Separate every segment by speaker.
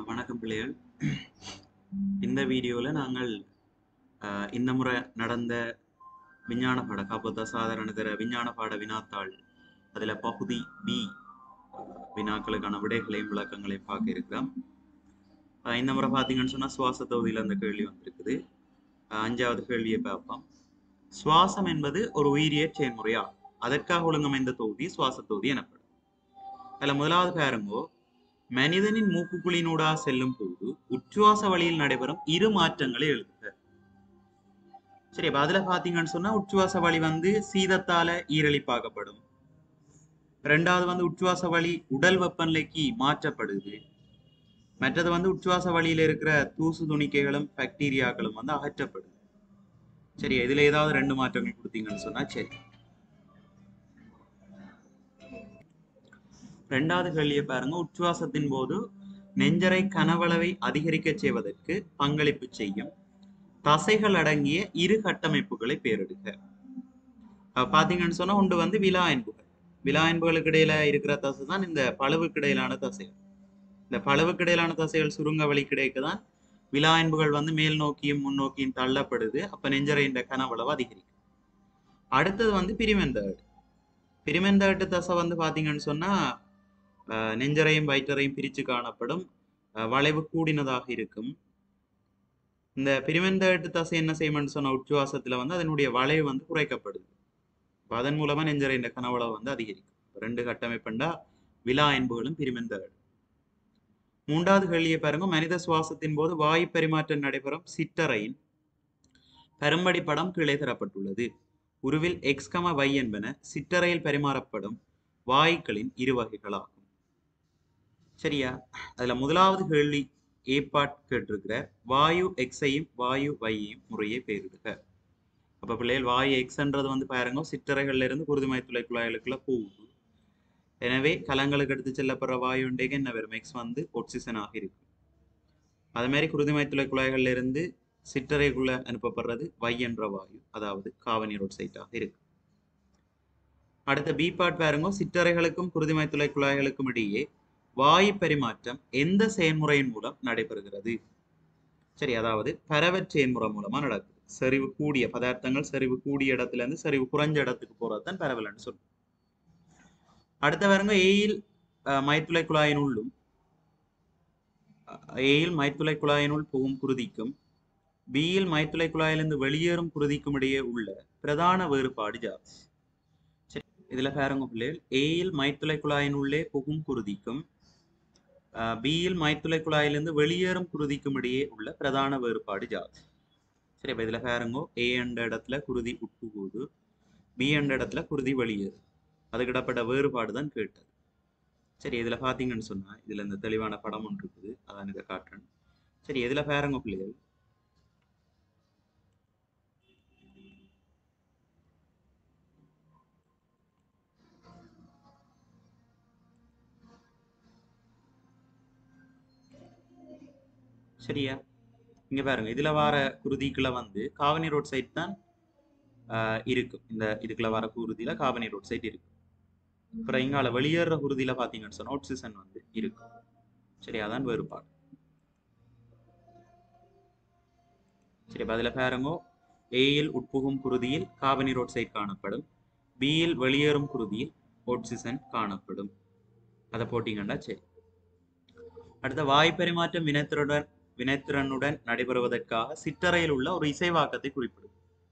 Speaker 1: வணக்கம் பிள்ளைகள் இந்த வீடியோவில் நாங்கள் அஹ், இந்த முறை நடந்த விஞ்ஞான பாட காப்போத்த சாதாரண தர விஞ்ஞான பாட வினாத்தாள் அதில் பகுதி பி வினாக்களுக்கான விடைகளையும் விளக்கங்களையும் பார்க்க இருக்கிறோம் அஹ், இந்த முறை பார்த்தீங்கன்னு சொன்னால் சுவாச தொகுதியில் அந்த கேள்வி வந்திருக்குது அஹ், அஞ்சாவது கேள்வியை பார்ப்போம் சுவாசம் என்பது ஒரு உயிரிய செயல்முறையாகும் அதற்காக ஒழுங்கமைந்த தொகுதி சுவாச தொகுதி எனப்படும் அதில் முதலாவது பாருங்கோ மனிதனின் மூக்குக்குழினூடா செல்லும் போது உச்சுவாச வழியில் நடைபெறும் இரு மாற்றங்களை எழுதுக சரி அப்ப அதுல பாத்தீங்கன்னு சொன்னா உச்சுவாச வழி வந்து சீதத்தால ஈரலிப்பாக்கப்படும் ரெண்டாவது வந்து உச்சுவாச வழி உடல் வெப்பநிலைக்கு மாற்றப்படுது மற்றது வந்து உச்சுவாச வழியில இருக்கிற தூசு துணிக்கைகளும் பாக்டீரியாக்களும் வந்து அகற்றப்படுது சரி இதுல ஏதாவது ரெண்டு மாற்றங்கள் கொடுத்தீங்கன்னு சொன்னா சரி ரெண்டாவது கேள்வியை பாருங்க உச்சுவாசத்தின் போது நெஞ்சரை கனவளவை அதிகரிக்க செய்வதற்கு பங்களிப்பு செய்யும் தசைகள் அடங்கிய இரு கட்டமைப்புகளை பேரிடுக அஹ் பாத்தீங்கன்னு சொன்னா ஒன்று வந்து விலா என்புகள் விலா என்புகளுக்கு இடையில இருக்கிற தசை தான் இந்த பழுவுக்கு இடையிலான தசைகள் இந்த பழுவுக்கு இடையிலான தசைகள் சுருங்க வழி கிடைக்க தான் விலா என்புகள் வந்து மேல் நோக்கியும் முன்னோக்கியும் தள்ளப்படுது அப்ப நெஞ்சரையின் கனவளவு அதிகரிக்கும் அடுத்தது வந்து பிரிமெந்தேடு பிரிமெந்தேட்டு தசை வந்து பாத்தீங்கன்னு சொன்னா அஹ் நெஞ்சரையும் வயிற்றரையும் பிரித்து காணப்படும் அஹ் வளைவு கூடினதாக இருக்கும் இந்த பிரிமெந்தட்டு தசை என்ன செய்யும்னு சொன்ன உச்சுவாசத்துல வந்து அதனுடைய வளைவு வந்து குறைக்கப்படுது அப்ப அதன் மூலமா நெஞ்சரையின் கனவளவு வந்து அதிகரிக்கும் இப்ப ரெண்டு கட்டமைப்புண்டா விலா என்புகளும் பிரிமெந்தடு மூன்றாவது கேள்வியை பாருங்க மனித சுவாசத்தின் போது வாயு பரிமாற்றம் நடைபெறும் சிற்றறையின் பெரும்படி படம் கீழே தரப்பட்டுள்ளது உருவில் எக்ஸ் கம வை என்பன சிற்றறையில் பரிமாறப்படும் வாயுக்களின் இரு வகைகளாகும் சரியா அதுல முதலாவது கேள்வி ஏ பாட் கேட்டிருக்கிற வாயு எக்ஸையும் வாயு வையையும் முறையே பெயரிடுக அப்ப பிள்ளைகள் வாயு எக்ஸ்ன்றது வந்து பாருங்க சிற்றறைகள்ல இருந்து குருதிமை துளை குழாய்களுக்குள்ள போகுது எனவே கலங்களுக்கு எடுத்து செல்லப்படுற வாயுண்டேக என்ன வரும் எக்ஸ் வந்து ஒக்சிசனாக இருக்கும் அது மாதிரி குருதிமை துளை குழாய்கள்ல இருந்து சிற்றறைக்குள்ள அனுப்பப்படுறது வை என்ற வாயு அதாவது காவனீரோட்சைட்டாக இருக்கு அடுத்த பி பார்ட் பாருங்க சிற்றறைகளுக்கும் குருதிமை துளை குழாய்களுக்கும் இடையே வாயு பரிமாற்றம் எந்த செயல்முறையின் மூலம் நடைபெறுகிறது சரி அதாவது பரவற் செயல்முறை மூலமா நடக்குது செறிவு கூடிய பதார்த்தங்கள் செறிவு கூடிய இடத்துல இருந்து செறிவு குறைஞ்ச இடத்துக்கு போறதுதான் பரவல்னு சொல்லுவோம் அடுத்த பாருங்க ஏயில் அஹ், மைத்துளை குழாயின் உள்ளும் அஹ், ஏயில் மைத்துளை குழாயினுள் புகும் குருதிக்கும் பியில் மைத்துளை குழாயிலிருந்து வெளியேறும் குருதிக்கும் இடையே உள்ள பிரதான வேறுபாடு ஜாதி சரி இதுல பாருங்க பிள்ளைகள் ஏயில் மைத்துளை குழாயின் உள்ளே புகும் குருதிக்கும் பியில் மைத்துளை குழாயிலிருந்து வெளியேறும் குருதிக்கும் இடையே உள்ள பிரதான வேறுபாடு ஜாதி சரி அப்ப இதுல பாருங்க ஏ என்ற இடத்துல குருதி உட்புகுது பி என்ற இடத்துல குருதி வெளியேறு அதுக்கு இடப்பட்ட வேறுபாடு தான் கேட்டது சரி இதுல பாத்தீங்கன்னு சொன்னா இதுல இந்த தெளிவான படம் ஒன்று இருக்குது அதான் இதை காட்டுறேன் சரி இதுல பாருங்க பிள்ளைகள் சரியா இங்க பாருங்க இதுல வர குருதிக்குள்ள வந்து காவனி ரோட் சைட் தான் ஆஹ் இருக்கும் இந்த இதுக்குள்ள வர குருதியில காவனி ரோட் சைட் இருக்கு அப்புறம் இங்கால வெளியேற குருதியில பாத்தீங்கன்னு சொன்னா ஆக்சிஜன் வந்து இருக்கும் சரி அதான் வேறுபாடு சரி அப்ப அதுல பாருங்க ஏயில் உட்புகும் குருதியில் காபனி ரோட் சைட் காணப்படும் பியில் வெளியேறும் குருதியில் ஆக்சிஜன் காணப்படும் அதை போட்டீங்கன்னா சரி அடுத்த வாய் பரிமாற்றம் வினைத்திறனுடன் வினைத்திறனுடன் நடைபெறுவதற்காக சிற்றறையில் உள்ள ஒரு இசைவாக்கத்தை குறிப்பிடும்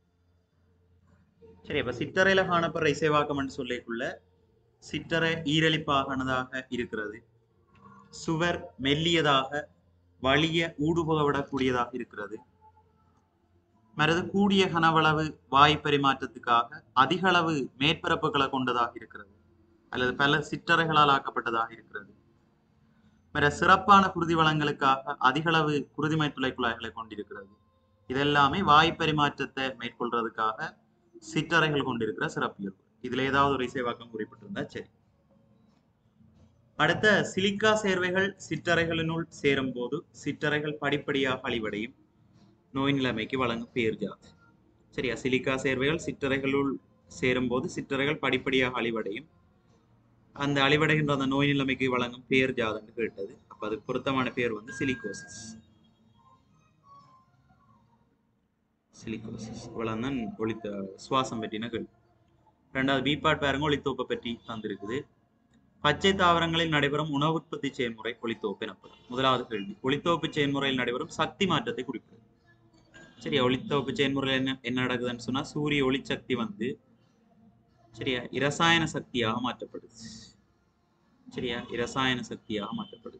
Speaker 1: சரி அப்ப சிற்றறையில காணப்படுற இசைவாக்கம் என்று சொல்லிக்குள்ள சிற்றறை ஈரலிப்பாகனதாக இருக்கிறது சுவர் மெல்லியதாக வலிய ஊடுபுக விடக்கூடியதாக இருக்கிறது மரது கூடிய கனவளவு வாய் பரிமாற்றத்துக்காக அதிக அளவு மேற்பரப்புகளை கொண்டதாக இருக்கிறது அல்லது பல சிற்றறைகளால் ஆக்கப்பட்டதாக இருக்கிறது பிற சிறப்பான குருதி வளங்களுக்காக அதிகளவு குருதிமை துளை குழாய்களை கொண்டிருக்கிறது இதெல்லாமே வாய் பரிமாற்றத்தை மேற்கொள்றதுக்காக சிற்றறைகள் கொண்டிருக்கிற சிறப்பியல்பு இதுல ஏதாவது ஒரு இசைவாக்கம் குறிப்பிட்டிருந்தா சரி அடுத்த சிலிக்கா சேர்வைகள் சிற்றறைகளினுள் சேரும் போது சிற்றறைகள் படிப்படியாக அழிவடையும் நோய் நிலைமைக்கு வழங்கும் பேர் ஜாதி சரியா சிலிக்கா சேர்வைகள் சிற்றறைகளுள் சேரும் போது சிற்றறைகள் படிப்படியாக அழிவடையும் அந்த அழிவடைகின்ற அந்த நோய் நிலைமைக்கு வழங்கும் பேர் ஜாதன்னு கேட்டது அப்ப அதுக்கு பொருத்தமான பேர் வந்து சிலிகோசிஸ் சிலிகோசிஸ் இவ்வளவு தான் ஒளித்த சுவாசம் பற்றின கேள்வி ரெண்டாவது பீப்பாட் பாருங்க ஒளித்தோப்பை பற்றி தந்திருக்குது பச்சை தாவரங்களில் நடைபெறும் உணவு உற்பத்தி செயல்முறை ஒளித்தோப்பு எனப்படும் முதலாவது கேள்வி ஒளித்தோப்பு செயல்முறையில் நடைபெறும் சக்தி மாற்றத்தை குறிப்பிடுது சரியா ஒளித்தோப்பு செயல்முறையில் என்ன என்ன நடக்குதுன்னு சொன்னா சூரிய ஒளிச்சக்தி வந்து சரியா இரசாயன சக்தியாக மாற்றப்படுது சரியா இரசாயன சக்தியாக மாற்றப்படுது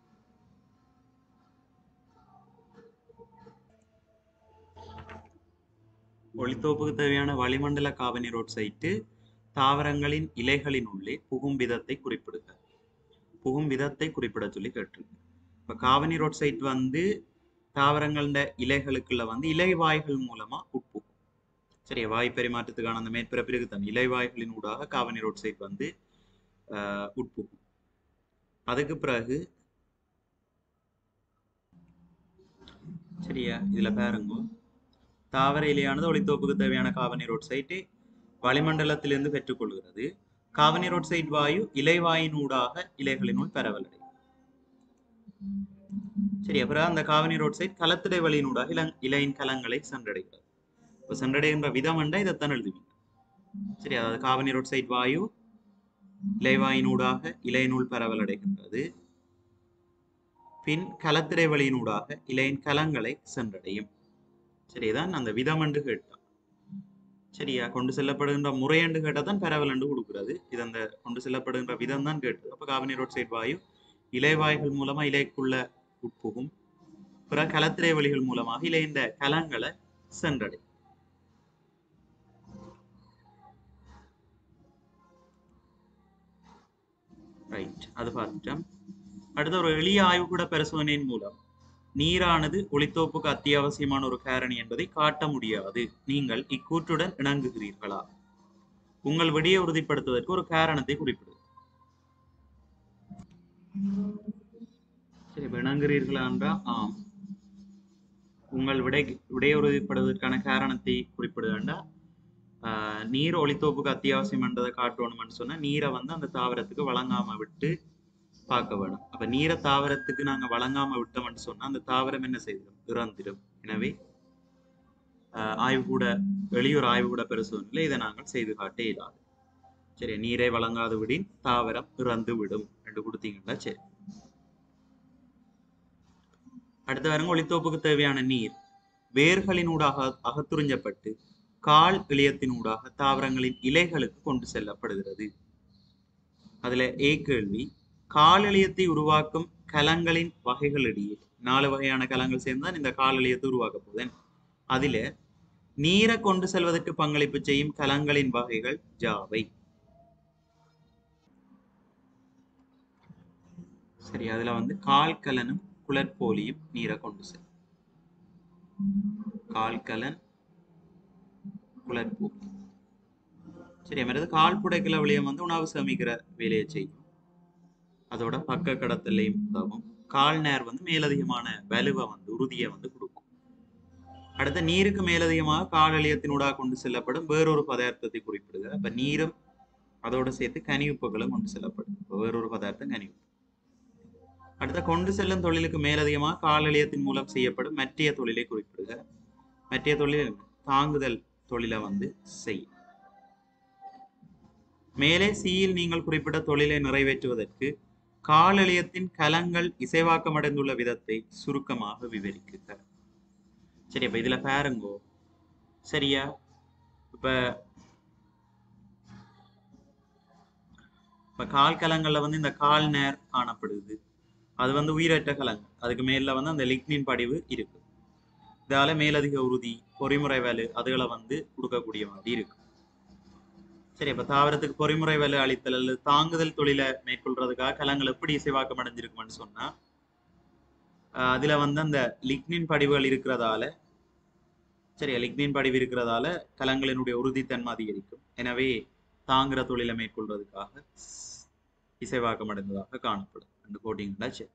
Speaker 1: ஒளித்தோப்புக்கு தேவையான வளிமண்டல காபனீர் ஒட்சைட்டு தாவரங்களின் இலைகளின் உள்ளே புகும் விதத்தை குறிப்பிடுக புகும் விதத்தை குறிப்பிட சொல்லி கேட்டிருக்கு இப்ப காபனீர் ஒட்சைட் வந்து தாவரங்கள இலைகளுக்குள்ள வந்து இலைவாய்கள் மூலமா உட்புகும் சரி வாய் பரிமாற்றத்துக்கான அந்த மேற்பரப்பிற்கு தன் இலைவாய்களின் ஊடாக காபனீர் ஒட்சைட் வந்து ஆஹ், உட்புகும் அதுக்கு பிறகு சரியா இதுல பாருங்க தாவர இலையானது ஒளித்தோப்புக்கு தேவையான காபனீர் ஒட்சைட்டை வளிமண்டலத்திலிருந்து பெற்றுக்கொள்கிறது காபனீர் ஒட்சைட் வாயு இலைவாயின் ஊடாக இலைகளினுள் பரவலடையும் சரி அப்புறம் அந்த காபனீர் ஒட்சைட் கலத்திடை வழியினூடாக இளங் இலையின் கலங்களை சென்றடைகிறது இப்ப சென்றடைகின்ற விதம் என்றா இதைத்தான் எழுதுவீங்க சரி அதாவது காபனீர் ஒட்சைட் வாயு இலைவாயினூடாக இலையினுள் பரவலடைகின்றது பின் கலத்திடை வழியினூடாக இலையின் கலங்களை சென்றடையும் சரிதான் அந்த விதம் என்று கேட்டான் சரியா கொண்டு செல்லப்படுகின்ற முறை என்று கேட்டால் தான் பரவல் என்று கொடுக்கிறது இது அந்த கொண்டு செல்லப்படுகின்ற விதம் தான் கேட்டது அப்ப காபனி ரோட் சைட் வாயு இலைவாய்கள் மூலமா இலைக்குள்ள உட்புகும் பிற கலத்திரை வழிகள் மூலமாக இலையின் கலங்களை சென்றடை ரைட் அது பார்த்துட்டோம் அடுத்த ஒரு எளிய ஆய்வுக்கூட பரிசோதனையின் மூலம் நீரானது ஒளித்தோப்புக்கு அத்தியாவசியமான ஒரு காரணி என்பதை காட்ட முடியாது நீங்கள் இக்கூற்றுடன் இணங்குகிறீர்களா உங்கள் விடையை உறுதிப்படுத்துவதற்கு ஒரு காரணத்தை குறிப்பிடு சரி இப்ப இணங்குகிறீர்களா என்றால் ஆம் உங்கள் விடை விடையை உறுதிப்படுவதற்கான காரணத்தை குறிப்பிட வேண்டாம் ஆஹ் நீர் ஒளித்தோப்புக்கு அத்தியாவசியம் என்றதை காட்டணும்னு சொன்னா நீரை வந்து அந்த தாவரத்துக்கு வழங்காம விட்டு பார்க்க வேணும் அப்ப நீரை தாவரத்துக்கு நாங்க வழங்காம விட்டோம்னு சொன்னா அந்த தாவரம் என்ன செய்திடும் இறந்திடும் எனவே ஆஹ் ஆய்வு கூட வெளியூர் ஆய்வு கூட பரிசோதனையில் இதை நாங்கள் செய்து காட்ட இயலாது சரி நீரை வழங்காது விடின் தாவரம் இறந்து விடும் என்று கொடுத்தீங்கன்னா சரி அடுத்து வரங்க ஒளித்தோப்புக்கு தேவையான நீர் வேர்களினூடாக அகத்துறிஞ்சப்பட்டு கால் இளையத்தினூடாக தாவரங்களின் இலைகளுக்கு கொண்டு செல்லப்படுகிறது அதுல ஏ கேள்வி கால் இளையத்தை உருவாக்கும் கலங்களின் வகைகளிடையே நாலு வகையான கலங்கள் சேர்ந்தான் இந்த கால் இளையத்தை உருவாக்க போதேன் அதில நீரை கொண்டு செல்வதற்கு பங்களிப்பு செய்யும் கலங்களின் வகைகள் ஜாவை சரி அதுல வந்து கால் கலனும் குளற்போலியும் நீரை கொண்டு செல்லும் கால் கலன் குளற்போலி சரி அது கால் புடைக்கல வழியம் வந்து உணவு சேமிக்கிற வேலையை செய்யும் அதோட பக்க கடத்தலையும் உதவும் கால் நேர் வந்து மேலதிகமான வலுவை வந்து உறுதியை வந்து கொடுக்கும் அடுத்த நீருக்கு மேலதிகமாக கால் இலையத்தினூடாக கொண்டு செல்லப்படும் வேறொரு பதார்த்தத்தை குறிப்பிடுக அப்ப நீரும் அதோட சேர்த்து கனிவுப்புகளும் கொண்டு செல்லப்படும் இப்ப வேறொரு பதார்த்தம் கனிவு அடுத்த கொண்டு செல்லும் தொழிலுக்கு மேலதிகமாக கால் இலையத்தின் மூலம் செய்யப்படும் மற்றைய தொழிலை குறிப்பிடுக மற்றைய தொழில் என்ன? தாங்குதல் தொழிலை வந்து செய்யும் மேலே சியில் நீங்கள் குறிப்பிட்ட தொழிலை நிறைவேற்றுவதற்கு காலெளியத்தின் கலங்கள் இசைவாக்கமடைந்துள்ள விதத்தை சுருக்கமாக விவரிக்குக சரி அப்ப இதுல பாருங்கோ சரியா இப்ப இப்ப கால் கலங்கள்ல வந்து இந்த கால் நேர் காணப்படுது அது வந்து உயிரற்ற கலங்கள் அதுக்கு மேல வந்து அந்த லிக்னின் படிவு இருக்கு இதால மேலதிக உறுதி பொறிமுறை வேலு அதுகளை வந்து கொடுக்கக்கூடிய மாதிரி இருக்கு சரி அப்ப தாவரத்துக்கு பொறிமுறை வேலை அளித்தல் அல்லது தாங்குதல் தொழிலை மேற்கொள்றதுக்காக கலங்கள் எப்படி இசைவாக்கம் அடைஞ்சிருக்கும்னு சொன்னா ஆஹ் அதுல வந்து அந்த லிக்னின் படிவுகள் இருக்கிறதால சரி லிக்னின் படிவு இருக்கிறதால கலங்களினுடைய உறுதித்தன்மை அதிகரிக்கும் எனவே தாங்குற தொழிலை மேற்கொள்றதுக்காக இசைவாக்கம் அடைந்ததாக காணப்படும் அந்த கோட்டிங்களா சரி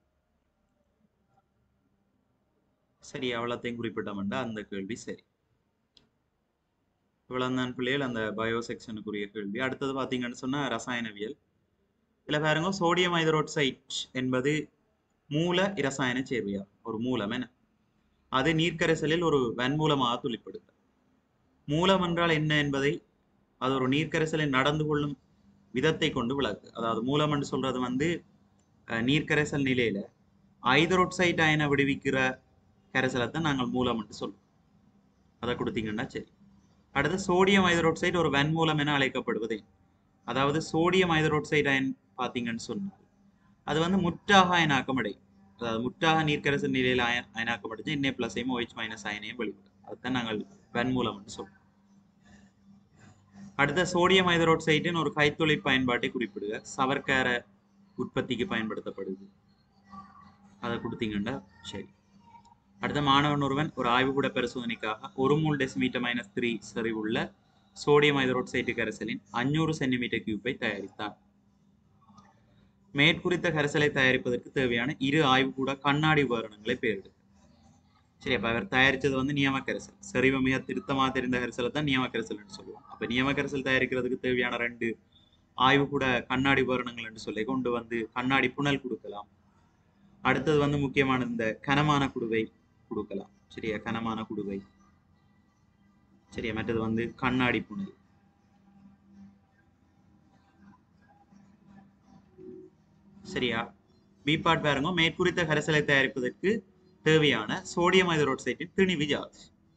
Speaker 1: சரி அவ்வளோத்தையும் குறிப்பிட்டோம்டா அந்த கேள்வி சரி இவ்வளவுதான் பிள்ளைகள் அந்த பயோ செக்ஷனுக்குரிய கேள்வி அடுத்தது பார்த்தீங்கன்னு சொன்னா ரசாயனவியல் இதுல பாருங்க சோடியம் ஹைதரோட்சைட் என்பது மூல இரசாயன சேர்வையா ஒரு மூலம் என அது நீர்க்கரைசலில் ஒரு வன்மூலமாக துளிப்படுது மூலம் என்றால் என்ன என்பதை அது ஒரு நீர்க்கரைசலில் நடந்து கொள்ளும் விதத்தை கொண்டு விளக்கு அதாவது மூலம் என்று சொல்றது வந்து அஹ், நீர்க்கரைசல் நிலையில ஐதரோட்சைட் அயனை விடுவிக்கிற கரைசலை தான் நாங்கள் மூலம் என்று சொல்லுவோம் அதை கொடுத்தீங்கன்னா சரி அடுத்து சோடியம் ஐதரோட்சைடு ஒரு வன்மூலம் என அழைக்கப்படுவது அதாவது சோடியம் ஐதரோட்சைடு அயன் பார்த்தீங்கன்னு சொன்னால் அது வந்து முற்றாக அயனாக்கம் அடையும் அதாவது முற்றாக நீர்க்கரசல் நிலையில் அயன் அயனாக்கப்படுது இன்னே பிளஸையும் OH மைனஸ் அயனையும் வெளிவிடும் அதுதான் நாங்கள் வெண்மூலம் என்று சொல்றோம் அடுத்த சோடியம் ஹைதரோட்சைட்டின் ஒரு கைத்தொழில் பயன்பாட்டை குறிப்பிடுக சவர்க்கார உற்பத்திக்கு பயன்படுத்தப்படுது அதை கொடுத்தீங்கன்னா சரி அடுத்த மாணவன் ஒருவன் ஒரு ஆய்வுகூட பரிசோதனைக்காக ஒரு மூல் டெசிமீட்டர் மைனஸ் த்ரீ செறிவுள்ள சோடியம் ஹைதரோட்சைட்டு கரைசலின் அஞ்சூறு சென்டிமீட்டர் கியூப்பை தயாரித்தார் மேற்குறித்த கரைசலை தயாரிப்பதற்கு தேவையான இரு ஆய்வுகூட கண்ணாடி உபகரணங்களை பெயரிடு சரி அப்ப அவர் தயாரிச்சது வந்து நியம கரைசல் செறிவு மிக திருத்தமா தெரிந்த கரைசலை தான் நியம கரைசல்னு சொல்லுவோம் அப்ப நியம கரைசல் தயாரிக்கிறதுக்கு தேவையான ரெண்டு ஆய்வுகூட கண்ணாடி உபகரணங்கள் என்று சொல்லி கொண்டு வந்து கண்ணாடி புனல் கொடுக்கலாம் அடுத்தது வந்து முக்கியமான இந்த கனமான குடுவை கொடுக்கலாம் சரியா கனமான குடுவை சரியா மற்றது வந்து கண்ணாடி புனல் சரியா பி பார்ட் பாருங்க மேற்குறித்த கரைசலை தயாரிப்பதற்கு தேவையான சோடியம் ஹைதரோட்சைட்டின் திணிவு ஜார்ஜ்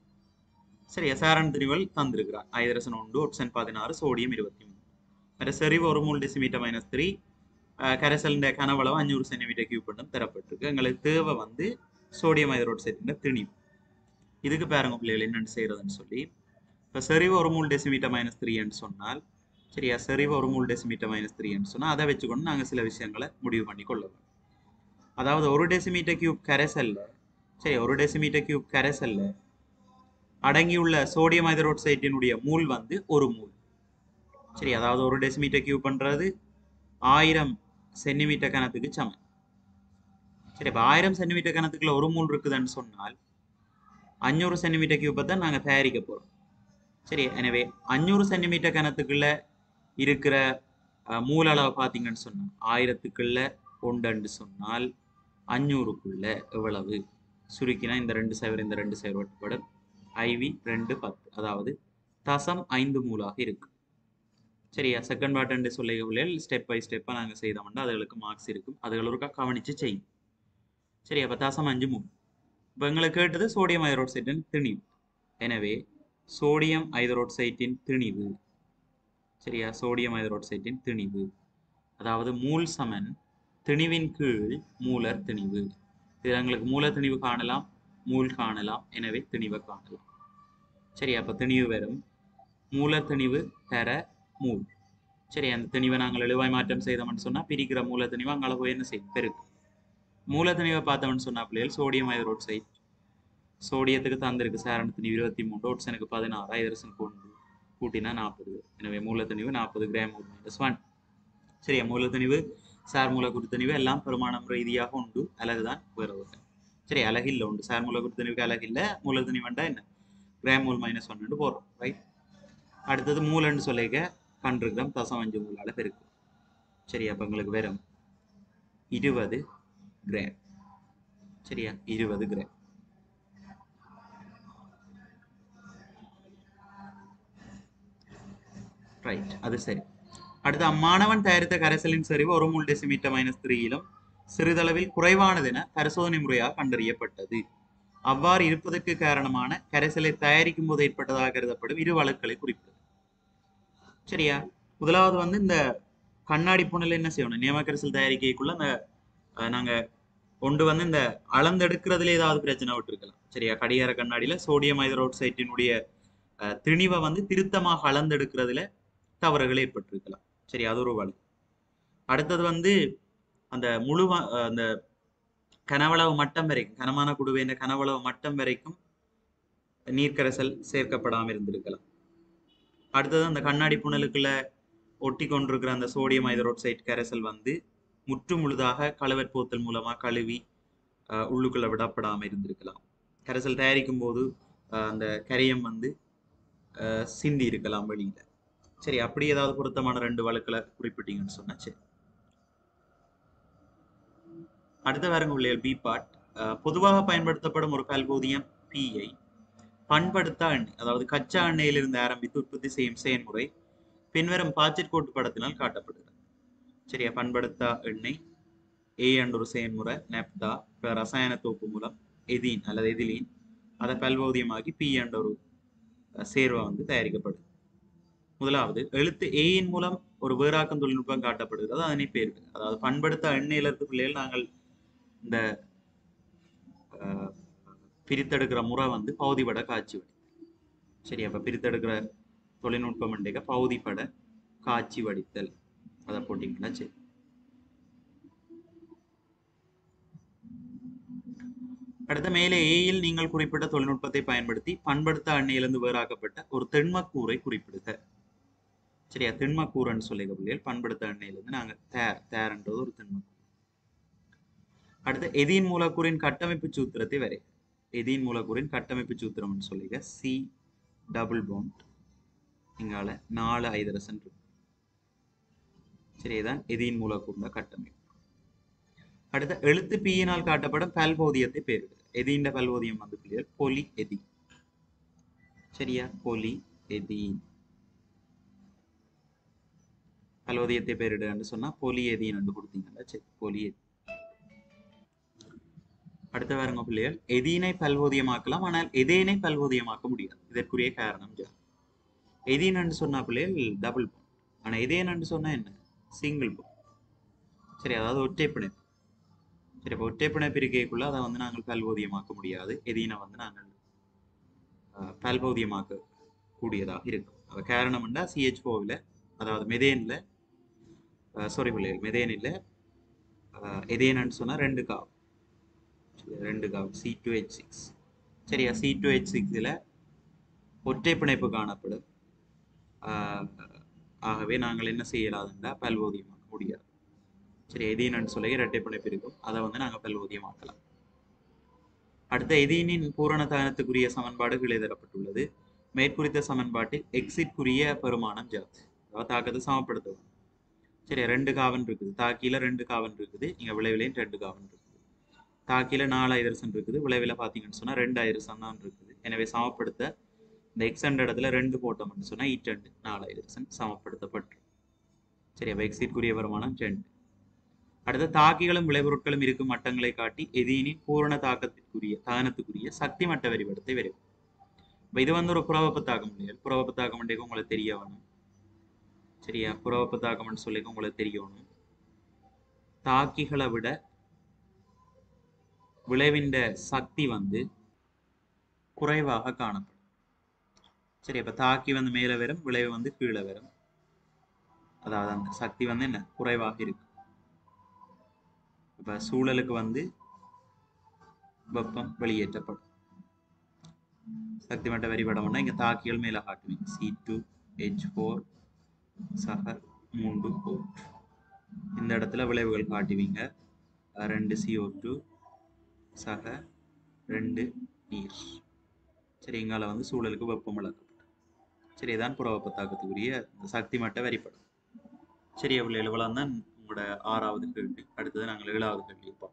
Speaker 1: சரியா சாரன் திணிவல் தந்திருக்கிறார் ஐதரசன் ஒன்று ஒட்சன் பதினாறு சோடியம் இருபத்தி மூணு வேற செறிவு ஒரு மூணு டெசிமீட்டர் மைனஸ் த்ரீ கரைசலின் கனவளவு அஞ்சூறு சென்டிமீட்டர் கியூப் பண்ணும் தரப்பட்டிருக்கு எங்களுக்கு தேவை வந்து சோடியம் ஹைதரோட்சைட்டின் திணிவு இதுக்கு பாருங்க பிள்ளைகள் என்னென்னு செய்யறதுன்னு சொல்லி இப்போ செறிவு ஒரு மூணு டெசிமீட்டர் மைனஸ் த்ரீன்னு சொன்னால் சரியா செறிவு ஒரு மூணு டெசிமீட்டர் மைனஸ் த்ரீன்னு சொன்னால் அதை வச்சுக்கொண்டு நாங்கள் சில விஷயங்களை முடிவு பண்ணி கொள்ளலாம் அதாவது ஒரு டெசிமீட்டர் கியூப் கரைசல்ல சரி ஒரு டெசிமீட்டர் கியூப் கரைசல்ல அடங்கியுள்ள சோடியம் ஹைதரோட்சைட்டினுடைய மூல் வந்து ஒரு மூல் சரி அதாவது ஒரு டெசிமீட்டர் கியூப் பண்றது ஆயிரம் சென்டிமீட்டர் கணத்துக்கு சமம் சரி இப்போ ஆயிரம் சென்டிமீட்டர் கணத்துக்குள்ள ஒரு மூல் இருக்குதுன்னு சொன்னால் அஞ்சூறு சென்டிமீட்டர் கியூப்பை தான் நாங்கள் தயாரிக்க போகிறோம் சரி எனவே அஞ்சூறு சென்டிமீட்டர் கணத்துக்குள்ள இருக்கிற அஹ், மூல அளவு பார்த்தீங்கன்னு சொன்னால் ஆயிரத்துக்குள்ள ஒன்றுன்னு சொன்னால் அஞ்சூறுக்குள்ள எவ்வளவு சுருக்கினா இந்த ரெண்டு சைவர் இந்த ரெண்டு சைவர் வட்டுப்படும் ஐவி ரெண்டு பத்து அதாவது தசம் ஐந்து மூலாக இருக்கு சரியா செகண்ட் வாட்டன்ட்டு சொல்லிகள் ஸ்டெப் பை ஸ்டெப்பாக நாங்கள் செய்தோம்னா அதுகளுக்கு மார்க்ஸ் இருக்கும் அதுகளுக்கா கவனிச்சு செய்யும் சரி அப்போ தசம் அஞ்சு மூணு இப்போ எங்களுக்கு கேட்டது சோடியம் ஹைட்ரோட்சைட்டின் திணிவு எனவே சோடியம் ஹைட்ரோட்சைட்டின் திணிவு சரியா சோடியம் ஹைட்ரோட்சைட்டின் திணிவு அதாவது மூல் சமன் திணிவின் கீழ் மூலர் திணிவு இதில் எங்களுக்கு மூல திணிவு காணலாம் மூல் காணலாம் எனவே திணிவை காணலாம் சரி அப்போ திணிவு வரும் மூலர் திணிவு தர மூல் சரி அந்த திணிவை நாங்கள் எழுவாய் மாற்றம் செய்தோம்னு சொன்னால் பிரிக்கிற மூல திணிவை அங்கே போய் என்ன செய்யும் பெருக்கு மூல திணிவை பார்த்தோம்னு சொன்னா பிள்ளைகள் சோடியம் ஹைட்ரோட்சைட் சோடியத்துக்கு தந்திருக்கு சாரணத்தின் இருபத்தி மூணு ஓட்சனுக்கு பதினாறு ஐதரசனுக்கு ஒன்று கூட்டினா நாற்பது எனவே மூலத்தணிவு நாற்பது கிராம் மைனஸ் ஒன் சரியா மூலத்தணிவு சார் மூலக்குறுத்தணிவு எல்லாம் பெருமானம் ரீதியாக உண்டு அழகுதான் வேறு சரி அழகில்ல உண்டு சார் மூலக்குறுத்தணிவுக்கு அழகில்ல மூலத்தணிவுண்டா என்ன கிராம் மூல் மைனஸ் ஒன்னு போடுறோம் ரைட் அடுத்தது மூலன்னு சொல்லிக்க பன்று கிராம் தசம் அஞ்சு மூலால பெருக்கு சரியா அப்ப உங்களுக்கு வெறும் இருபது கிராம் சரியா இருபது கிராம் ரைட் அது சரி அடுத்து அம்மாணவன் தயாரித்த கரைசலின் செறிவு ஒரு மூல் டெசிமீட்டர் மைனஸ் த்ரீயிலும் சிறிதளவில் குறைவானதென பரிசோதனை முறையாக கண்டறியப்பட்டது அவ்வாறு இருப்பதற்கு காரணமான கரைசலை தயாரிக்கும் போது ஏற்பட்டதாக கருதப்படும் இரு வழக்குகளை குறிப்பிடுது சரியா முதலாவது வந்து இந்த கண்ணாடி புனல் என்ன செய்யணும் நியம கரைசல் தயாரிக்கைக்குள்ள அந்த அஹ், நாங்க கொண்டு வந்து இந்த அளந்தெடுக்கிறதுல ஏதாவது பிரச்சனை விட்டுருக்கலாம் சரியா கடிகார கண்ணாடியில சோடியம் ஹைட்ரோட்சைட்டினுடைய அஹ், திணிவை வந்து திருத்தமாக அளந்தெடுக்கிறதுல தவறுகள் ஏற்பட்டிருக்கலாம் சரி அது ஒரு வழி அடுத்தது வந்து அந்த முழு வ- அஹ் அந்த கனவளவு மட்டம் வரைக்கும் கனமான குடுவை இந்த கனவளவு மட்டம் வரைக்கும் நீர்க்கரைசல் சேர்க்கப்படாமல் இருந்திருக்கலாம் அடுத்தது அந்த கண்ணாடி புனலுக்குள்ள ஒட்டி கொண்டிருக்கிற அந்த சோடியம் ஹைட்ரோட்சைட் கரைசல் வந்து முற்று முழுதாக கழுவற் போத்தல் மூலமா கழுவி அஹ், உள்ளுக்குள்ள விடப்படாமல் இருந்திருக்கலாம் கரைசல் தயாரிக்கும் போது அஹ், அந்த கரையம் வந்து அஹ், சிந்தி இருக்கலாம் வெளியில சரி அப்படி ஏதாவது பொருத்தமான ரெண்டு வழக்குல குறிப்பிட்டீங்கன்னு சொன்னா சரி அடுத்த பாருங்க பிள்ளைகள் பி பார்ட் பொதுவாக பயன்படுத்தப்படும் ஒரு பல்போதியம் பியை பண்படுத்தா எண்ணெய் அதாவது கச்சா எண்ணெயிலிருந்து ஆரம்பித்து உற்பத்தி செய்யும் செயல்முறை பின்வரும் பாய்ச்சற் கோட்டு படத்தினால் காட்டப்படுகிறது சரியா பண்படுத்தா எண்ணெய் ஏ என்ற ஒரு செயல்முறை நெப்தா ரசாயன தோப்பு மூலம் எதீன் அல்லது எதிலீன் அதை பல்போதியமாகி பி என்ற ஒரு அஹ், சேர்வை வந்து தயாரிக்கப்படுது முதலாவது எழுத்து ஏயின் மூலம் ஒரு வேறாக்கம் தொழில்நுட்பம் காட்டப்படுகிறது அதனை பேர் அதாவது பண்படுத்த எண்ணெயில இருந்து பிள்ளைகள் நாங்கள் இந்த அஹ், பிரித்தெடுக்கிற முறை வந்து பகுதிப்பட காட்சி வடி சரி அப்ப பிரித்தெடுக்கிற தொழில்நுட்பம் என்றைக்க பகுதிப்பட காட்சி வடித்தல் அதை போட்டிங்கன்னா சரி அடுத்த மேலே ஏயில் நீங்கள் குறிப்பிட்ட தொழில்நுட்பத்தை பயன்படுத்தி பண்படுத்த எண்ணெயிலிருந்து வேறாக்கப்பட்ட ஒரு திண்மக்கூறை குறிப்பிடுக சரியா திண்மக்கூறுன்னு சொல்லிக்க பிள்ளைகள் பண்படுத்த எண்ணெயிலிருந்து நாங்க தேர் தேர்ன்றது ஒரு திண்மக்கூறு அடுத்து எதின் மூலக்கூறின் கட்டமைப்பு சூத்திரத்தை வரை எதின் மூலக்கூறின் கட்டமைப்பு சூத்திரம்னு சொல்லிக்க சி டபுள் பாண்ட் இங்கால நாலு ஐதரசன் இருக்கு சரிதான் எதின் மூலக்கூறுல கட்டமைப்பு அடுத்த எழுத்து பியினால் காட்டப்படும் பல்போதியத்தை பேரிடு எதிண்ட பல்போதியம் வந்து பிள்ளைகள் பொலி எதி சரியா பொலி எதீன் பல்போதியத்தை பேரிடுன்னு சொன்னா பொலி எதீன் என்று கொடுத்தீங்கல்ல சரி பொலி எதி அடுத்த பாருங்க பிள்ளைகள் எதீனை பல்போதியமாக்கலாம் ஆனால் எதேனை பல்போதியமாக்க முடியாது இதற்குரிய காரணம் ஜா எதீன் சொன்னா பிள்ளைகள் டபுள் போன் ஆனா எதேன்னு சொன்னா என்ன சிங்கிள் போன் சரி அதாவது ஒற்றை பிணைப்பு சரி இப்போ ஒற்றை பிணைப்பு இருக்கைக்குள்ள அதை வந்து நாங்கள் பல்போதியமாக்க முடியாது எதீனை வந்து நாங்கள் அஹ், பல்போதியமாக்க கூடியதாக இருக்கும் அது காரணம் என்ன சிஹெச் ஃபோவில் அதாவது மெதேனில் சாரி பிள்ளைகள் மெதேனில் எதேனன்னு சொன்னால் ரெண்டு காவ் ரெண்டு காவ் சி டூ ஹெச் சிக்ஸ் சரியா சி டூ ஹெச் சிக்ஸில் ஒற்றை பிணைப்பு காணப்படும் ஆஹ், ஆகவே நாங்கள் என்ன செய்யலாதுன்னா பல்போதியமாக்க முடியாது சரி எதீனன்னு சொல்லி இரட்டை பிணைப்பு இருக்கும் அதை வந்து நாங்கள் பல்போதியமாக்கலாம் அடுத்த எதீனின் பூரண தகனத்துக்குரிய சமன்பாடு கீழே தரப்பட்டுள்ளது மேற்குறித்த சமன்பாட்டில் எக்ஸிட்குரிய பெருமானம் ஜாத் அதாவது தாக்கத்தை சமப்படுத்தவும் சரி ரெண்டு காவன் இருக்குது தாக்கியில ரெண்டு காவன் இருக்குது இங்க விளைவிலையும் ரெண்டு காவன் இருக்குது தாக்கியில நாலு ஐதரசன் இருக்குது விளைவில் பார்த்தீங்கன்னு சொன்னா ரெண்டு ஐதரசன் தான் இருக்குது எனவே சமப்படுத்த இந்த எக்ஸ் என்ற இடத்துல ரெண்டு போட்டோம்னு சொன்னா ஈட் ரெண்டு நாலு ஐதரசன் சமப்படுத்தப்பட்டு சரி அப்போ எக்ஸிட்குரிய வருமானம் ரெண்டு அடுத்த தாக்கிகளும் விளைபொருட்களும் இருக்கும் மட்டங்களை காட்டி எதீனின் பூரண தாக்கத்திற்குரிய தானத்துக்குரிய சக்தி மட்ட வரிபடத்தை வரைவும் இப்ப இது வந்து ஒரு புறவப்பு தாக்கம் இல்லையா புறவப்பு தாக்கம் உங்களுக்கு உங்களுக்கு தெரிய வேணும் சரியா புறவப்பு தாக்கம்னு சொல்லி உங்களுக்கு தெரியணும் தாக்கிகளை விட விளைவின்ற சக்தி வந்து குறைவாக காணப்படும் சரி அப்ப தாக்கி வந்து மேல வரும் விளைவு வந்து கீழே வரும் அதாவது அந்த சக்தி வந்து என்ன குறைவாக இருக்கு இப்ப சூழலுக்கு வந்து வெப்பம் வெளியேற்றப்படும் சக்தி மட்ட வரிபடம்னா இங்க தாக்கிகள் மேல காட்டுவீங்க சி டூ ஹெச் ஃபோர் சக மூன்று ஓ இந்த இடத்துல விளைவுகள் காட்டுவீங்க அஹ் ரெண்டு சிஓ டூ சக ரெண்டு நீர் சரி இங்கால வந்து சூழலுக்கு வெப்பம் இழக்கப்படும் சரி இதான் புற வெப்ப தாக்கத்துக்குரிய இந்த சக்தி மட்ட வரிப்படம் சரி அவ்வளோ இவ்வளவு தான் உங்களோட ஆறாவது கேள்வி அடுத்தது நாங்கள் ஏழாவது கேள்வி பார்ப்போம்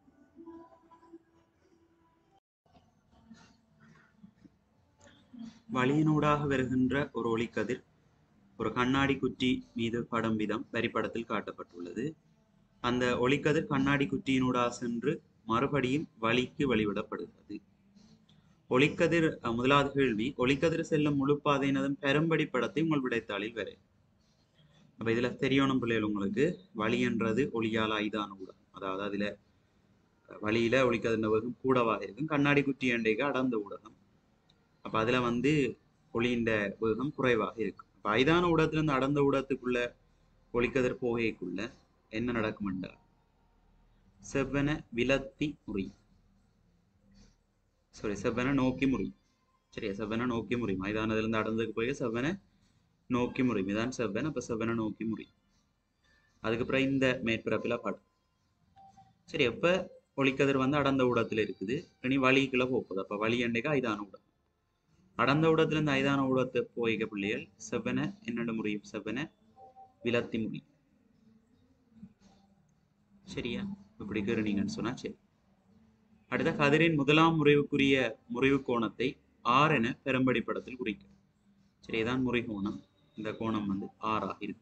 Speaker 1: வழியினூடாக வருகின்ற ஒரு ஒளிக்கதிர் ஒரு கண்ணாடி குற்றி மீது படம் விதம் வரிப்படத்தில் காட்டப்பட்டுள்ளது அந்த ஒளிக்கதிர் கண்ணாடி குற்றியினூடாக சென்று மறுபடியும் வழிக்கு வழிவிடப்படுகிறது ஒளிக்கதிர் அஹ், முதலாவது கேள்வி ஒளிக்கதிர் செல்லும் முழு பாதையினதும் பெரும்படி படத்தை உங்கள் விடைத்தாளில் வரை அப்ப இதுல தெரியணும் பிள்ளைகள் உங்களுக்கு வழி என்றது ஒளியால் ஐதான ஊடகம் அதாவது அதுல அஹ், வழியில ஒளிக்கதிர் வேகம் கூடவாக இருக்கும் கண்ணாடி குற்றி அண்டைக்கு அடர்ந்த ஊடகம் அப்ப அதுல வந்து ஒளியின் வேகம் குறைவாக இருக்கும் அப்ப ஐதான ஊடகத்துல இருந்து அடர்ந்த ஊடகத்துக்குள்ள ஒளிக்கதிர் போகைக்குள்ள என்ன நடக்கும் என்றால் செவ்வன விலத்தி முறி சாரி செவ்வன நோக்கி முறி சரியா செவ்வன நோக்கி முறி மைதானத்துல இருந்து அடர்ந்ததுக்கு போய் செவ்வன நோக்கி முறி இதான் செவ்வன் அப்ப செவ்வன நோக்கி முறி அதுக்கப்புறம் இந்த மேற்பரப்பில படம் சரி அப்ப ஒளிக்கதிர் வந்து அடர்ந்த ஊடகத்துல இருக்குது இனி வழிக்குள்ள போகுது அப்ப வழி அண்டைக்கு ஐதான ஊடகம் அடர்ந்த ஊடகத்துல இருந்து ஐதான ஊடகத்தை போய்க்க பிள்ளைகள் செவ்வன என்னென்ன முறியும் செவ்வன விலத்தி முறி சரியா இப்படி கருணீங்கன்னு சொன்னா சரி அடுத்த கதிரின் முதலாம் முறைவுக்குரிய முறைவு கோணத்தை ஆர் என பெரும்படி படத்தில் குறிக்க சரி இதான் முறை கோணம் இந்த கோணம் வந்து ஆறாக இருக்கு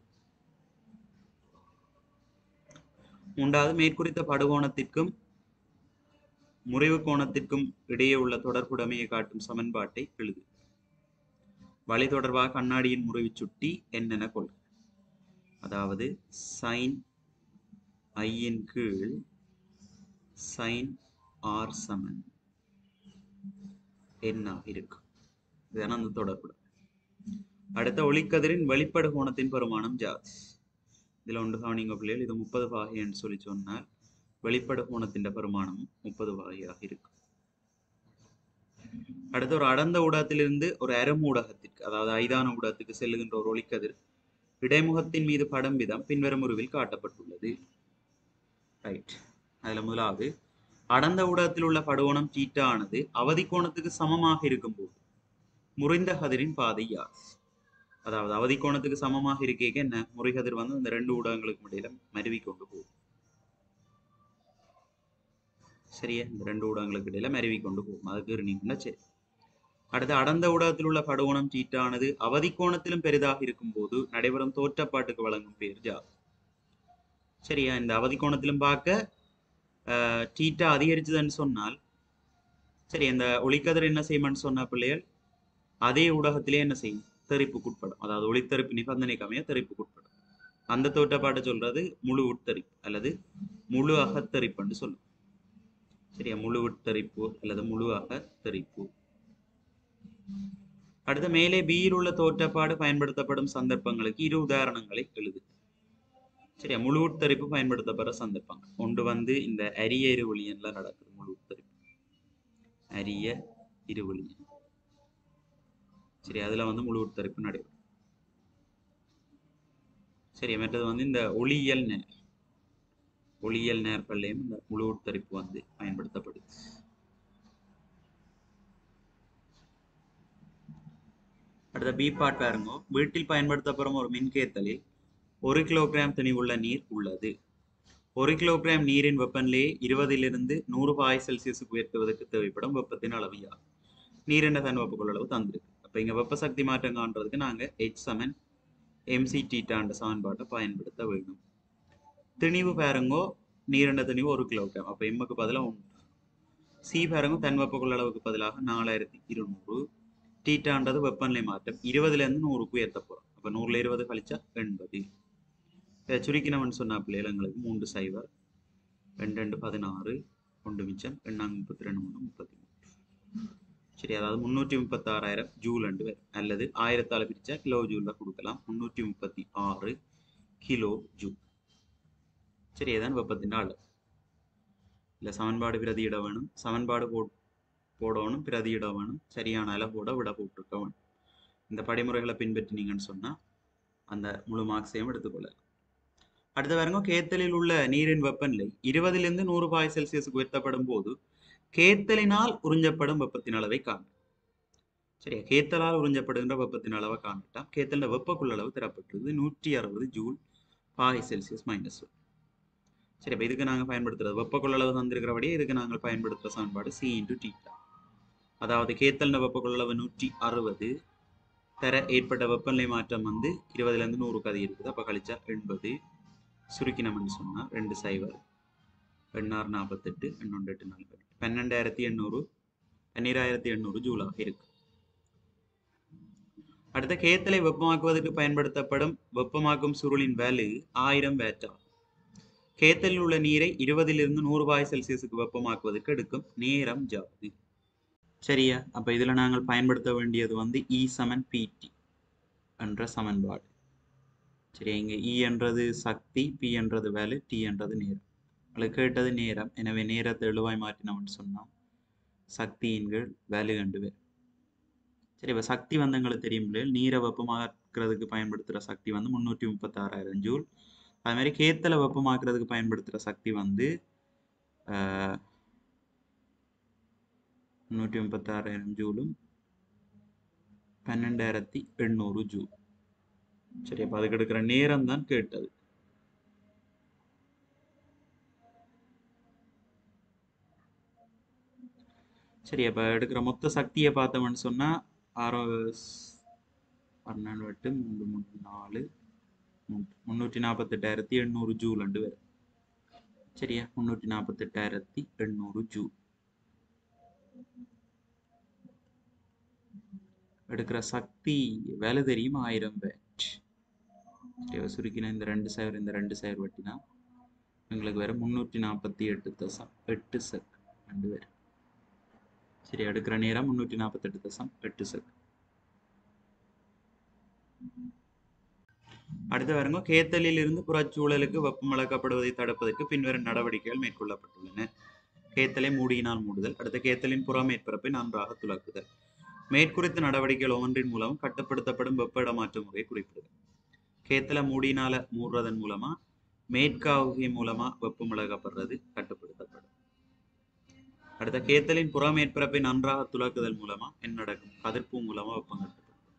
Speaker 1: மூன்றாவது மேற்குறித்த படுகோணத்திற்கும் முறைவு கோணத்திற்கும் இடையே உள்ள தொடர்புடைமையை காட்டும் சமன்பாட்டை எழுது வழி தொடர்பாக கண்ணாடியின் முறிவு சுட்டி என்னென்ன கொள்க அதாவது சைன் ஐயின் கீழ் சைன் ஆர் சமன் என்ன இருக்கும் இதுதான் அந்த தொடர்புடன் அடுத்த ஒளிக்கதிரின் வெளிப்படு கோணத்தின் பெருமானம் ஜாஸ் இதுல ஒன்று கவனிங்க பிள்ளைகள் இது முப்பது பாகை என்று சொல்லி சொன்னால் வெளிப்படு கோணத்தின் பெருமானம் முப்பது பாகையாக இருக்கும் அடுத்து ஒரு அடர்ந்த ஊடகத்திலிருந்து ஒரு அரம் ஊடகத்திற்கு அதாவது ஐதான ஊடகத்துக்கு செல்லுகின்ற ஒரு ஒளிக்கதிர் இடைமுகத்தின் மீது படம் விதம் பின்வரும் உருவில் காட்டப்பட்டுள்ளது ரைட் அதுல முதலாவது அடர்ந்த ஊடகத்தில் உள்ள படுகோணம் தீட்டா ஆனது அவதி கோணத்துக்கு சமமாக இருக்கும்போது முறிந்த கதிரின் பாதை யார் அதாவது அவதி கோணத்துக்கு சமமாக இருக்கேக்க என்ன முறிகதிர் வந்து இந்த ரெண்டு ஊடகங்களுக்கு இடையில மருவி கொண்டு போகும் சரியா இந்த ரெண்டு ஊடகங்களுக்கு இடையில மருவி கொண்டு போகும் அதுக்கு நீங்கன்னா சரி அடுத்து அடர்ந்த ஊடகத்தில் உள்ள படுகோணம் தீட்டானது அவதி கோணத்திலும் பெரிதாக இருக்கும்போது நடைபெறும் தோற்றப்பாட்டுக்கு வழங்கும் பேர் ஜா சரியா இந்த அவதி கோணத்திலும் பார்க்க ஆஹ், தீட்டா அதிகரிச்சதுன்னு சொன்னால் சரி இந்த ஒளிக்கதிர் என்ன செய்யும்னு சொன்ன பிள்ளைகள் அதே ஊடகத்திலே என்ன செய்யும் தெறிப்புக்குட்படும் அதாவது ஒளித்தெறிப்பு நிபந்தனைக்கு அமைய தெறிப்புக்குட்படும் அந்த தோற்றப்பாட்டை சொல்றது முழு உட்தெறிப்பு அல்லது முழு அகத்தெறிப்புன்னு சொல்லும் சரியா முழு உட்தெறிப்பு அல்லது முழு அகத்தெறிப்பு அடுத்த மேலே பியில் உள்ள தோற்றப்பாடு பயன்படுத்தப்படும் சந்தர்ப்பங்களுக்கு இரு உதாரணங்களை எழுது சரியா முழு உட்தெறிப்பு பயன்படுத்தப்படுற சந்தர்ப்பங்கள் ஒன்று வந்து இந்த அரிய இருவழியன்ல நடக்குது முழு உட்தெறிப்பு அரிய இருவழியன் சரி அதுல வந்து முழு உட்தெறிப்பு நடைபெறும் சரி மற்றது வந்து இந்த ஒளியியல் நேர் ஒளியியல் நேர்கள்லையும் இந்த முழு உட்தெறிப்பு வந்து பயன்படுத்தப்படுது அடுத்த பி பார்ட் பாருங்க வீட்டில் பயன்படுத்தப்படும் ஒரு மின்கேத்தலில் ஒரு கிலோகிராம் திணிவுள்ள நீர் உள்ளது ஒரு கிலோகிராம் நீரின் வெப்பநிலையை இருபதிலிருந்து நூறு பாய் செல்சியஸுக்கு உயர்த்துவதற்கு தேவைப்படும் வெப்பத்தின் அளவு யார் நீரின் தன் வெப்ப கொள்ளளவு தந்திருக்கு அப்ப இங்க வெப்ப சக்தி மாற்றம் காண்றதுக்கு நாங்க ஹெச் சமன் எம்சி டீட்டாண்ட சமன்பாட்டை பயன்படுத்த வேண்டும் திணிவு பாருங்கோ நீரிண்ட திணிவு ஒரு கிலோகிராம் அப்ப எம்முக்கு பதிலாக ஒன்று சி பாருங்க தன் வெப்ப கொள்ளளவுக்கு பதிலாக நாலாயிரத்தி இருநூறு டீட்டான்றது வெப்பநிலை மாற்றம் இருபதுல இருந்து நூறுக்கு உயர்த்த போறோம் அப்ப நூறுல இருபது கழிச்சா எண்பது இதை சுருக்கினவன் சொன்ன பிள்ளைகள் எங்களுக்கு மூன்று சைவர் ரெண்டு ரெண்டு பதினாறு ஒன்று மிச்சம் எண்ணாங்க முப்பத்தி ரெண்டு மூணு முப்பத்தி மூணு சரி அதாவது முன்னூற்றி முப்பத்தி ஆறாயிரம் ஜூல் ரெண்டு பேர் அல்லது ஆயிரத்தால பிரிச்சா கிலோ ஜூல்ல கொடுக்கலாம் முன்னூற்றி முப்பத்தி ஆறு கிலோ ஜூல் சரி இதான் வெப்பத்தின் அளவு இல்ல சமன்பாடு பிரதியிட வேணும் சமன்பாடு போ போடணும் பிரதியிட வேணும் சரியான அளவோட விட போட்டிருக்க வேணும் இந்த படிமுறைகளை பின்பற்றினீங்கன்னு சொன்னா அந்த முழு மார்க்ஸையும் எடுத்துக்கொள்ளலாம் அடுத்து பாருங்க கேத்தலில் உள்ள நீரின் வெப்பநிலை இருபதிலிருந்து நூறு பாய் செல்சியஸுக்கு உயர்த்தப்படும் போது கேத்தலினால் உறிஞ்சப்படும் வெப்பத்தின் அளவை காணும் சரியா கேத்தலால் உறிஞ்சப்படுகின்ற வெப்பத்தின் அளவை காணட்டாம் கேத்தலின் வெப்ப கொள்ளளவு தரப்பட்டிருக்கு நூற்றி அறுபது ஜூல் பாய் செல்சியஸ் மைனஸ் சரி இப்போ இதுக்கு நாங்கள் பயன்படுத்துறது வெப்ப கொள்ளளவு தந்திருக்கிறபடியே இதுக்கு நாங்கள் பயன்படுத்துகிற சமன்பாடு சி இன்டு டீட்டா அதாவது கேத்தலின் வெப்ப கொள்ளளவு நூற்றி அறுபது தர ஏற்பட்ட வெப்பநிலை மாற்றம் வந்து இருபதுலேருந்து நூறுக்கு அது இருக்குது அப்போ கழிச்சா எண்பது சுருக்கினம்னு சொன்னால் ரெண்டு சைவர் எண்ணாறு நாற்பத்தெட்டு எண்ணொன்று எட்டு நாலு பதினெட்டு பன்னெண்டாயிரத்தி எண்ணூறு பன்னிராயிரத்தி எண்ணூறு ஜூலாக இருக்கு அடுத்த கேத்தலை வெப்பமாக்குவதற்கு பயன்படுத்தப்படும் வெப்பமாக்கும் சுருளின் வேலு ஆயிரம் வேட்டா கேத்தலில் உள்ள நீரை இருபதிலிருந்து நூறு பாய் செல்சியஸுக்கு வெப்பமாக்குவதற்கு எடுக்கும் நேரம் ஜாது சரியா அப்ப இதுல நாங்கள் பயன்படுத்த வேண்டியது வந்து இ சமன் பிடி என்ற சமன்பாடு சரி இங்க இ என்றது சக்தி பி என்றது வேலை டி என்றது நேரம் உங்களுக்கு கேட்டது நேரம் எனவே நேரத்தை எழுவாய் மாற்றினோம்னு சொன்னோம் சக்தியின் கீழ் வேலை கண்டு பேர் சரி இப்ப சக்தி வந்து எங்களுக்கு தெரியும் இல்லையா நீரை வெப்பமாக்குறதுக்கு பயன்படுத்துற சக்தி வந்து முன்னூற்றி முப்பத்தாறாயிரம் ஜூல் அது மாதிரி கேத்தலை வெப்பமாக்குறதுக்கு பயன்படுத்துற சக்தி வந்து ஆஹ், முன்னூற்றி முப்பத்தாறாயிரம் ஜூலும் பன்னெண்டாயிரத்தி எண்ணூறு ஜூல் சரி அப்ப அதுக்கு எடுக்கிற நேரம் தான் கேட்டது சரி அப்ப எடுக்கிற மொத்த சக்தியை பார்த்தோம்னு சொன்னா ஆரோ பன்னெண்டு எட்டு மூன்று மூணு நாலு மூ- முன்னூற்றி நாற்பத்தெட்டாயிரத்தி எண்ணூறு ஜூல் அண்டு வரும் சரியா முன்னூற்றி நாற்பத்தெட்டாயிரத்தி எண்ணூறு ஜூல் எடுக்கிற சக்தி வேலை தெரியும் ஆயிரம் பேட் சரி சுருக்கின இந்த ரெண்டு சைவர் இந்த ரெண்டு சைவர் வட்டினா எங்களுக்கு வேற முன்னூற்றி நாற்பத்தி எட்டு தசம் எட்டு செக் ரெண்டு பேர் சரி எடுக்கிற நேரம் முன்னூற்றி நாற்பத்தெட்டு தசம் எட்டு செக் அடுத்து வருங்க கேத்தலில் இருந்து புறச்சூழலுக்கு வெப்பமளக்கப்படுவதை தடுப்பதற்கு பின்வரும் நடவடிக்கைகள் மேற்கொள்ளப்பட்டுள்ளன கேத்தலை மூடியினால் மூடுதல் அடுத்த கேத்தலின் புற மேற்பரப்பை நன்றாக துலக்குதல் மேற்குறித்த நடவடிக்கைகள் ஒவ்வொன்றின் மூலம் கட்டுப்படுத்தப்படும் வெப்ப இடமாற்ற முறையை குறிப்பிடுது கேத்தலை மூடியினால மூடுறதன் மூலமா மேற்காவுகை மூலமா வெப்பம் இழக்கப்படுறது கட்டுப்படுத்தப்படும் அடுத்த கேத்தலின் புற மேற்பரப்பை நன்றாக துலக்குதல் மூலமா என்ன நடக்கும் கதிர்ப்பு மூலமா வெப்பம் கட்டுப்படும்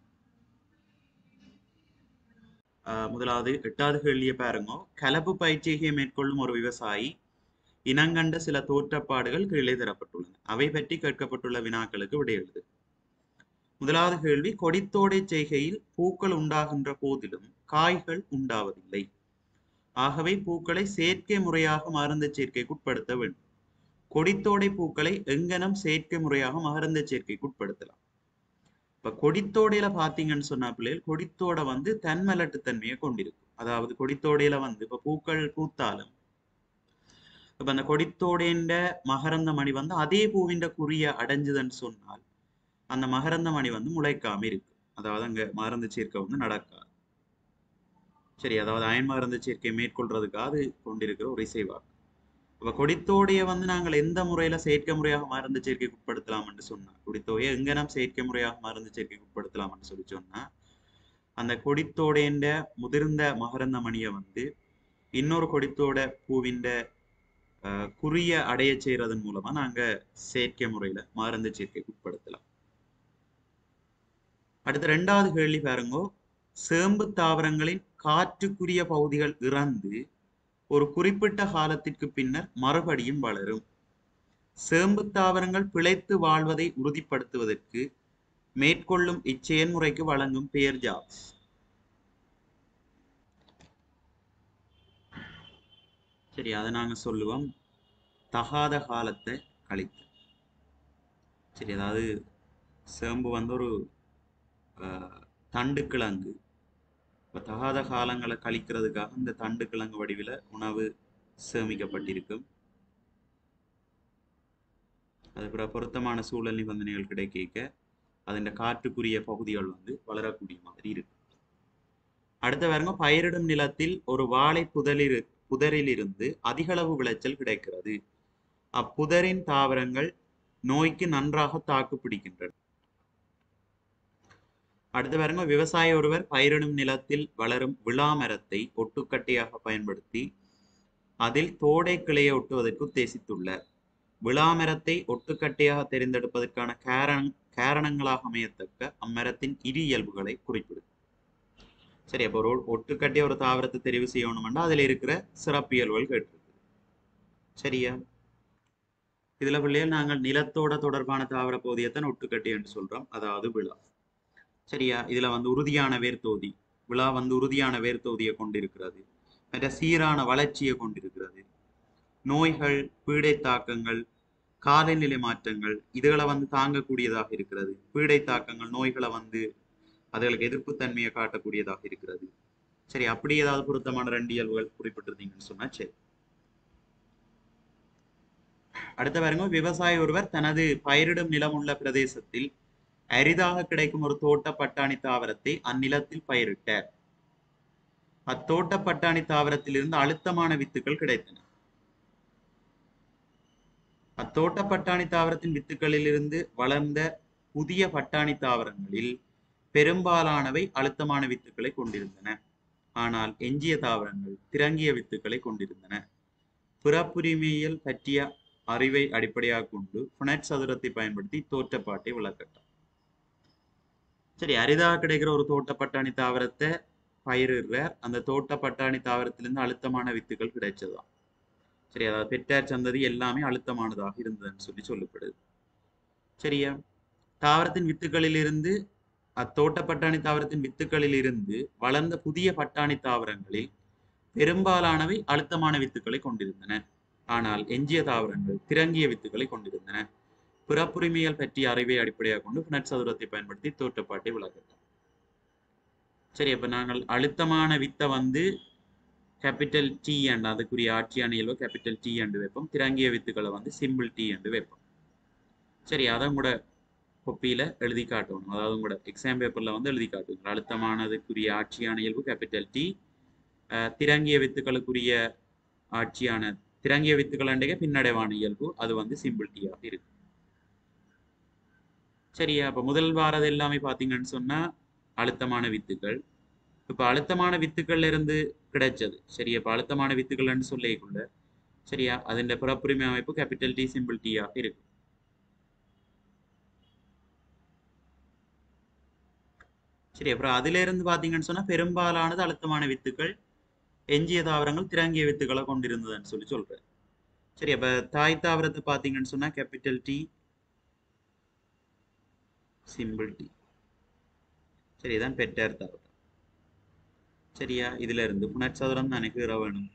Speaker 1: ஆஹ் முதலாவது எட்டாவது கேள்வியை பாருங்க கலப்பு பயிற்சியை மேற்கொள்ளும் ஒரு விவசாயி இனங்கண்ட சில தோற்றப்பாடுகள் கீழே தரப்பட்டுள்ளன அவை பற்றி கேட்கப்பட்டுள்ள வினாக்களுக்கு விடை எழுது முதலாவது கேள்வி கொடித்தோடை செய்கையில் பூக்கள் உண்டாகின்ற போதிலும் காய்கள் உண்டாவதில்லை ஆகவே பூக்களை செயற்கை முறையாக மருந்து சேர்க்கைக்கு உட்படுத்த வேண்டும் கொடித்தோடை பூக்களை எங்கனம் செயற்கை முறையாக மகரந்த சேர்க்கைக்கு உட்படுத்தலாம் இப்ப கொடித்தோடையில பாத்தீங்கன்னு சொன்னா பிள்ளைகள் கொடித்தோடை வந்து தன்மலட்டு தன்மையை கொண்டிருக்கும் அதாவது கொடித்தோடையில வந்து இப்ப பூக்கள் பூத்தாலும் இப்ப அந்த கொடித்தோடைன்ற மகரந்த மணி வந்து அதே பூவின்ற குறிய அடைஞ்சுதுன்னு சொன்னால் அந்த மகரந்த மணி வந்து முளைக்காம இருக்கு அதாவது அங்க மருந்து சேர்க்கை வந்து நடக்காது சரி அதாவது அயன் மருந்து சேர்க்கை மேற்கொள்றதுக்காக அது கொண்டிருக்கிற ஒரு இசைவாக்கு இப்ப கொடித்தோடைய வந்து நாங்கள் எந்த முறையில செயற்கை முறையாக மருந்து சேர்க்கைக்கு உட்படுத்தலாம் என்று சொன்னா கொடித்தோடைய எங்க நாம் செயற்கை முறையாக மருந்து சேர்க்கைக்கு உட்படுத்தலாம் என்று சொல்லி சொன்னா அந்த கொடித்தோடைன்ற முதிர்ந்த மகரந்த மணியை வந்து இன்னொரு கொடித்தோட பூவின்ற அஹ், குறிய அடைய செய்யறதன் மூலமா நாங்க செயற்கை முறையில மருந்து சேர்க்கைக்கு உட்படுத்தலாம் அடுத்த ரெண்டாவது கேள்வி பாருங்கோ சேம்பு தாவரங்களின் காற்றுக்குரிய பகுதிகள் இறந்து ஒரு குறிப்பிட்ட காலத்திற்கு பின்னர் மறுபடியும் வளரும் சேம்பு தாவரங்கள் பிழைத்து வாழ்வதை உறுதிப்படுத்துவதற்கு மேற்கொள்ளும் இச்செயல்முறைக்கு வழங்கும் பெயர் ஜாப்ஸ் சரி அதை நாங்க சொல்லுவோம் தகாத காலத்தை கழித்து சரி அதாவது சேம்பு வந்து ஒரு ஆஹ், தண்டுக்கிழங்கு இப்போ தகாத காலங்களை கழிக்கிறதுக்காக இந்த தண்டுக்கிழங்கு வடிவில் உணவு சேமிக்கப்பட்டிருக்கும் அதுக்கப்புறம் பொருத்தமான சூழல் நிபந்தனைகள் கிடைக்க அதன் காற்றுக்குரிய பகுதிகள் வந்து வளரக்கூடிய மாதிரி இருக்கு அடுத்த பாருங்க பயிரிடும் நிலத்தில் ஒரு வாழை புதலிரு புதரிலிருந்து அதிகளவு விளைச்சல் கிடைக்கிறது அப்புதரின் தாவரங்கள் நோய்க்கு நன்றாக தாக்கு பிடிக்கின்றன அடுத்து பாருங்க விவசாயி ஒருவர் பயிரிடும் நிலத்தில் வளரும் விழா மரத்தை ஒட்டுக்கட்டையாக பயன்படுத்தி அதில் தோடை கிளையை ஒட்டுவதற்கு உத்தேசித்துள்ளார் விழா மரத்தை ஒட்டுக்கட்டையாக தெரிந்தெடுப்பதற்கான காரண காரணங்களாக அமையத்தக்க அம்மரத்தின் இரு இயல்புகளை குறிப்பிடும் சரி அப்போ ஒரு ஒட்டுக்கட்டை ஒரு தாவரத்தை தெரிவு செய்யணும்னா அதுல இருக்கிற சிறப்பியல்புகள் கேட்டிருக்கு சரியா இதுல பிள்ளைகள் நாங்கள் நிலத்தோட தொடர்பான தாவர பகுதியைத்தான் ஒட்டுக்கட்டை என்று சொல்றோம் அதாவது விழா சரியா இதுல வந்து உறுதியான வேர்த்தோதி விழா வந்து உறுதியான வேர்த்தோதியை கொண்டிருக்கிறது மற்ற சீரான வளர்ச்சியை கொண்டிருக்கிறது நோய்கள் பீடை தாக்கங்கள் காலநிலை மாற்றங்கள் இதுகளை வந்து தாங்கக்கூடியதாக இருக்கிறது பீடை தாக்கங்கள் நோய்களை வந்து அதுகளுக்கு எதிர்ப்பு தன்மையை காட்டக்கூடியதாக இருக்கிறது சரி அப்படி ஏதாவது பொருத்தமான ரெண்டு இயல்புகள் குறிப்பிட்டிருந்தீங்கன்னு சொன்னா சரி அடுத்த பாருங்க விவசாயி ஒருவர் தனது பயிரிடும் நிலம் உள்ள பிரதேசத்தில் அரிதாக கிடைக்கும் ஒரு தோட்ட பட்டாணி தாவரத்தை அந்நிலத்தில் பயிரிட்டார் அத்தோட்ட பட்டாணி தாவரத்திலிருந்து அழுத்தமான வித்துக்கள் கிடைத்தன அத்தோட்ட பட்டாணி தாவரத்தின் வித்துக்களிலிருந்து வளர்ந்த புதிய பட்டாணி தாவரங்களில் பெரும்பாலானவை அழுத்தமான வித்துக்களை கொண்டிருந்தன ஆனால் எஞ்சிய தாவரங்கள் திரங்கிய வித்துக்களை கொண்டிருந்தன பிறப்புரிமையியல் பற்றிய அறிவை அடிப்படையாக கொண்டு புனட் சதுரத்தை பயன்படுத்தி தோற்றப்பாட்டை விளக்கட்டார் சரி அரிதாக கிடைக்கிற ஒரு தோட்ட பட்டாணி தாவரத்தை பயிரிடுறார் அந்த தோட்ட பட்டாணி தாவரத்திலிருந்து அழுத்தமான வித்துக்கள் கிடைச்சதாம் சரி அதாவது பெற்றார் சந்ததி எல்லாமே அழுத்தமானதாக இருந்ததுன்னு சொல்லி சொல்லப்படுது சரியா தாவரத்தின் வித்துக்களிலிருந்து அத்தோட்ட பட்டாணி தாவரத்தின் வித்துக்களில் இருந்து வளர்ந்த புதிய பட்டாணி தாவரங்களில் பெரும்பாலானவை அழுத்தமான வித்துக்களை கொண்டிருந்தன ஆனால் எஞ்சிய தாவரங்கள் திரங்கிய வித்துக்களை கொண்டிருந்தன பிறப்புரிமைகள் பற்றிய அறிவை அடிப்படையாக கொண்டு புனட் சதுரத்தை பயன்படுத்தி தோற்றப்பாட்டை விளக்கலாம் சரி அப்ப நாங்கள் அழுத்தமான வித்தை வந்து கேபிட்டல் டி அண்ட் அதுக்குரிய ஆட்சியான இயல்பு கேபிட்டல் டி அண்டு வைப்போம் திரங்கிய வித்துக்களை வந்து சிம்பிள் டி அண்டு வைப்போம் சரி அதை கூட கொப்பியில எழுதி காட்டணும் அதாவது கூட எக்ஸாம் பேப்பர்ல வந்து எழுதி காட்டுவீங்க அழுத்தமானதுக்குரிய ஆட்சியான இயல்பு கேபிட்டல் டி திரங்கிய வித்துக்களுக்குரிய ஆட்சியான திரங்கிய வித்துக்கள் அண்டைய பின்னடைவான இயல்பு அது வந்து சிம்பிள் டீயாக இருக்கு சரியா அப்ப முதல் வாரது எல்லாமே பாத்தீங்கன்னு சொன்னா அழுத்தமான வித்துக்கள் இப்ப அழுத்தமான வித்துக்கள்ல இருந்து கிடைச்சது சரியா இப்ப அழுத்தமான வித்துக்கள்னு சொல்லிக்குள்ள சரியா அதின் பிறப்புரிமை அமைப்பு கேபிட்டல் டி சிம்பிள் டீயாக இருக்கு சரி அப்புறம் அதுல இருந்து பாத்தீங்கன்னு சொன்னா பெரும்பாலானது அழுத்தமான வித்துக்கள் எஞ்சிய தாவரங்கள் திரங்கிய வித்துக்களை கொண்டிருந்ததுன்னு சொல்லி சொல்றேன் சரி அப்ப தாய் தாவரத்தை பாத்தீங்கன்னு சொன்னா கேபிட்டல் டி சிம்பிள் டி சரி இதான் பெட்டார் தாவரம் சரியா இதுல இருந்து புனர்சதுரம் தான் எனக்கு வேணும்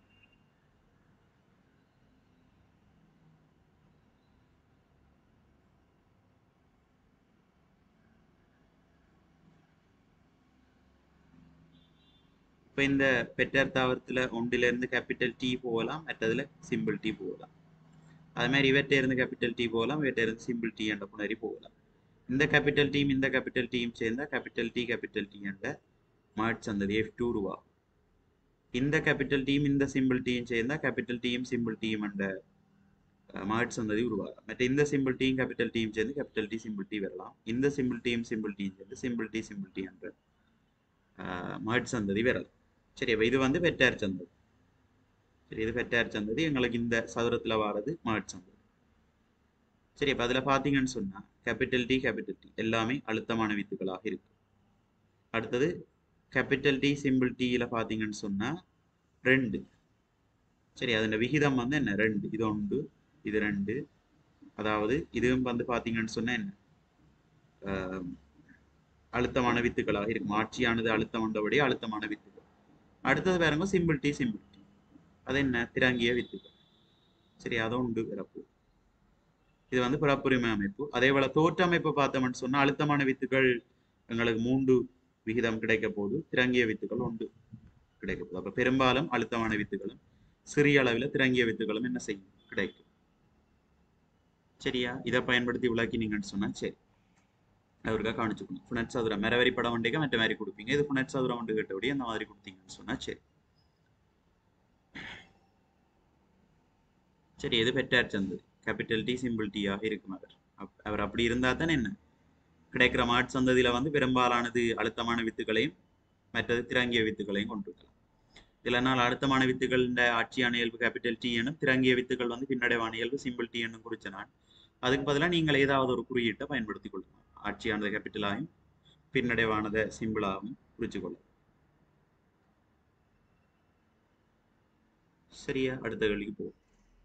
Speaker 1: இப்போ இந்த பெட்டர் தாவரத்தில் ஒன்றில இருந்து கேபிட்டல் டி போகலாம் மற்றதுல சிம்பிள் டி போகலாம் அது மாதிரி இவற்றை இருந்து கேபிட்டல் டி போகலாம் இவற்றை இருந்து சிம்பிள் டி என்ற புணரி போகலாம் இந்த கேபிட்டல் டீம் இந்த கேபிட்டல் டீம் சேர்ந்தா கேபிட்டல் டி கேபிட்டல் டி என்ற மார்ச் சந்ததி எஃப் டூ ரூபா இந்த கேபிட்டல் டீம் இந்த சிம்பிள் டீம் சேர்ந்தா கேபிட்டல் டீம் சிம்பிள் டீம் என்ற மார்ச் சந்ததி உருவாகலாம் மற்ற இந்த சிம்பிள் டீம் கேபிட்டல் டீம் சேர்ந்து கேபிட்டல் டி சிம்பிள் டி வரலாம் இந்த சிம்பிள் டீம் சிம்பிள் டீம் சேர்ந்து சிம்பிள் டி சிம்பிள் டி என்ற மார்ச் சந்ததி வரலாம் சரி அப்போ இது வந்து வெட்டார் சந்ததி சரி இது வெட்டார் சந்ததி எங்களுக்கு இந்த சதுரத்தில் வாரது மார்ச் சந்ததி சரி அப்போ அதில் பார்த்தீங்கன்னு சொன்னால் கேபிட்டல் டி கேபிட்டல் டி எல்லாமே அழுத்தமான வித்துக்களாக இருக்கு அடுத்தது கேபிட்டல் டி சிம்பிள் டியில் பார்த்தீங்கன்னு சொன்னால் ரெண்டு சரி அதோட விகிதம் வந்து என்ன ரெண்டு இது ஒன்று இது ரெண்டு அதாவது இதுவும் வந்து பார்த்தீங்கன்னு சொன்னால் என்ன அழுத்தமான வித்துக்களாக இருக்கும் ஆட்சியானது அழுத்தம் வந்தபடி அழுத்தமான வித்துக்கள் அடுத்தது பாருங்க சிம்பிள் டி சிம்பிள் டி அது என்ன திரங்கிய வித்துக்கள் சரி அதை உண்டு பிறப்பு இது வந்து பிறப்புரிமை அமைப்பு அதே போல தோற்ற அமைப்பு பார்த்தோம்னு சொன்னா அழுத்தமான வித்துக்கள் எங்களுக்கு மூன்று விகிதம் கிடைக்க போது திரங்கிய வித்துக்கள் உண்டு கிடைக்க போகுது அப்ப பெரும்பாலும் அழுத்தமான வித்துகளும் சிறிய அளவில் திரங்கிய வித்துகளும் என்ன செய்யும் கிடைக்கும் சரியா இதை பயன்படுத்தி விளக்கினீங்கன்னு சொன்னா சரி அவருக்காக கவனிச்சுக்கணும் புனட் சதுரம் மெரவரி படம் வண்டிக்கு மற்ற மாதிரி கொடுப்பீங்க இது புனட் சதுரம் வண்டு கிட்டபடி அந்த மாதிரி கொடுத்தீங்கன்னு சொன்னா சரி சரி எது பெற்றார் சந்தது கேபிட்டல் டி சிம்பிள் டியாக இருக்கும் அவர் அவர் அப்படி இருந்தா தானே என்ன கிடைக்கிற மாட் சந்ததியில வந்து பெரும்பாலானது அழுத்தமான வித்துகளையும் மற்றது திரங்கிய வித்துகளையும் கொண்டிருக்கலாம் இல்லைனால் அழுத்தமான வித்துகளின் ஆட்சியான இயல்பு கேபிட்டல் டி எனும் திரங்கிய வித்துகள் வந்து பின்னடைவான இயல்பு சிம்பிள் டி என்னும் குறிச்ச நான் அதுக்கு பதிலாக நீங்கள் ஏதாவது ஒரு குறியீட்டை பயன்படுத்திக் கொள்ளலாம் ஆட்சியானது கேபிட்டலாகவும் பின்னடைவானதை சிம்பிளாகவும் குறிச்சு கொள்ளலாம் சரியா அடுத்த கேள்விக்கு போவோம்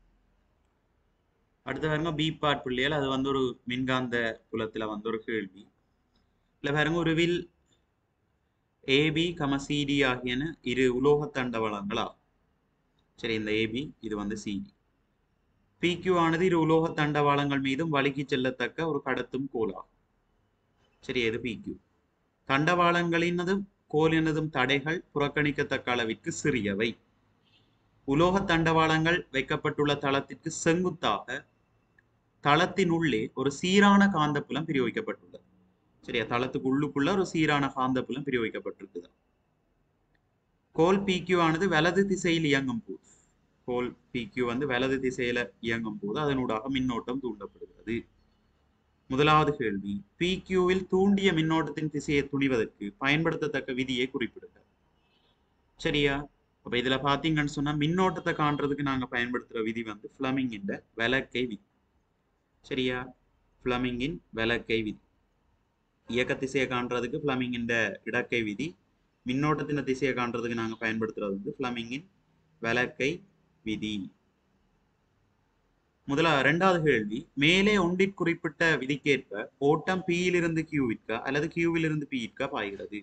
Speaker 1: அடுத்த பாருங்க பி பார்ட் பிள்ளைகள் அது வந்து ஒரு மின்காந்த புலத்துல வந்து ஒரு கேள்வி இல்ல பாருங்க ஒரு வில் ஏபி கம சிடி ஆகியன இரு உலோக தண்டவளங்களா சரி இந்த ஏபி இது வந்து சிடி பிக்யூ ஆனது இரு உலோக தண்டவாளங்கள் மீதும் வழுக்கி செல்லத்தக்க ஒரு கடத்தும் கோலாகும் சரி எது பிக்யூ தண்டவாளங்களினதும் கோலினதும் தடைகள் புறக்கணிக்கத்தக்க அளவிற்கு சிறியவை உலோக தண்டவாளங்கள் வைக்கப்பட்டுள்ள தளத்திற்கு செங்குத்தாக தளத்தின் உள்ளே ஒரு சீரான காந்தப்புலம் பிரிவிக்கப்பட்டுள்ளது சரியா தளத்துக்கு உள்ளுக்குள்ள ஒரு சீரான காந்தப்புலம் பிரிவிக்கப்பட்டிருக்குது கோல் பிக்யூ ஆனது வலது திசையில் இயங்கும் போது கோல் பிக்யூ வந்து வலது திசையில இயங்கும் போது அதனூடாக மின்னோட்டம் தூண்டப்படுகிறது முதலாவது கேள்வி பிக்யூவில் தூண்டிய மின்னோட்டத்தின் திசையை துணிவதற்கு பயன்படுத்தத்தக்க விதியை குறிப்பிடுக சரியா அப்ப இதுல பாத்தீங்கன்னு சொன்னா மின்னோட்டத்தை காண்றதுக்கு நாங்க பயன்படுத்துற விதி வந்து பிளமிங்கின் விளக்கை விதி சரியா பிளமிங்கின் விளக்கை விதி இயக்க திசையை காண்றதுக்கு பிளமிங்கின் இடக்கை விதி மின்னோட்டத்தின் திசையை காண்றதுக்கு நாங்க பயன்படுத்துறது வந்து பிளமிங்கின் விளக்கை விதி முதலா இரண்டாவது கேள்வி மேலே ஒன்றிற் குறிப்பிட்ட விதிக்கேற்ப ஓட்டம் பியிலிருந்து கியூவிற்கா அல்லது கியூவிலிருந்து பியிற்கா பாய்கிறது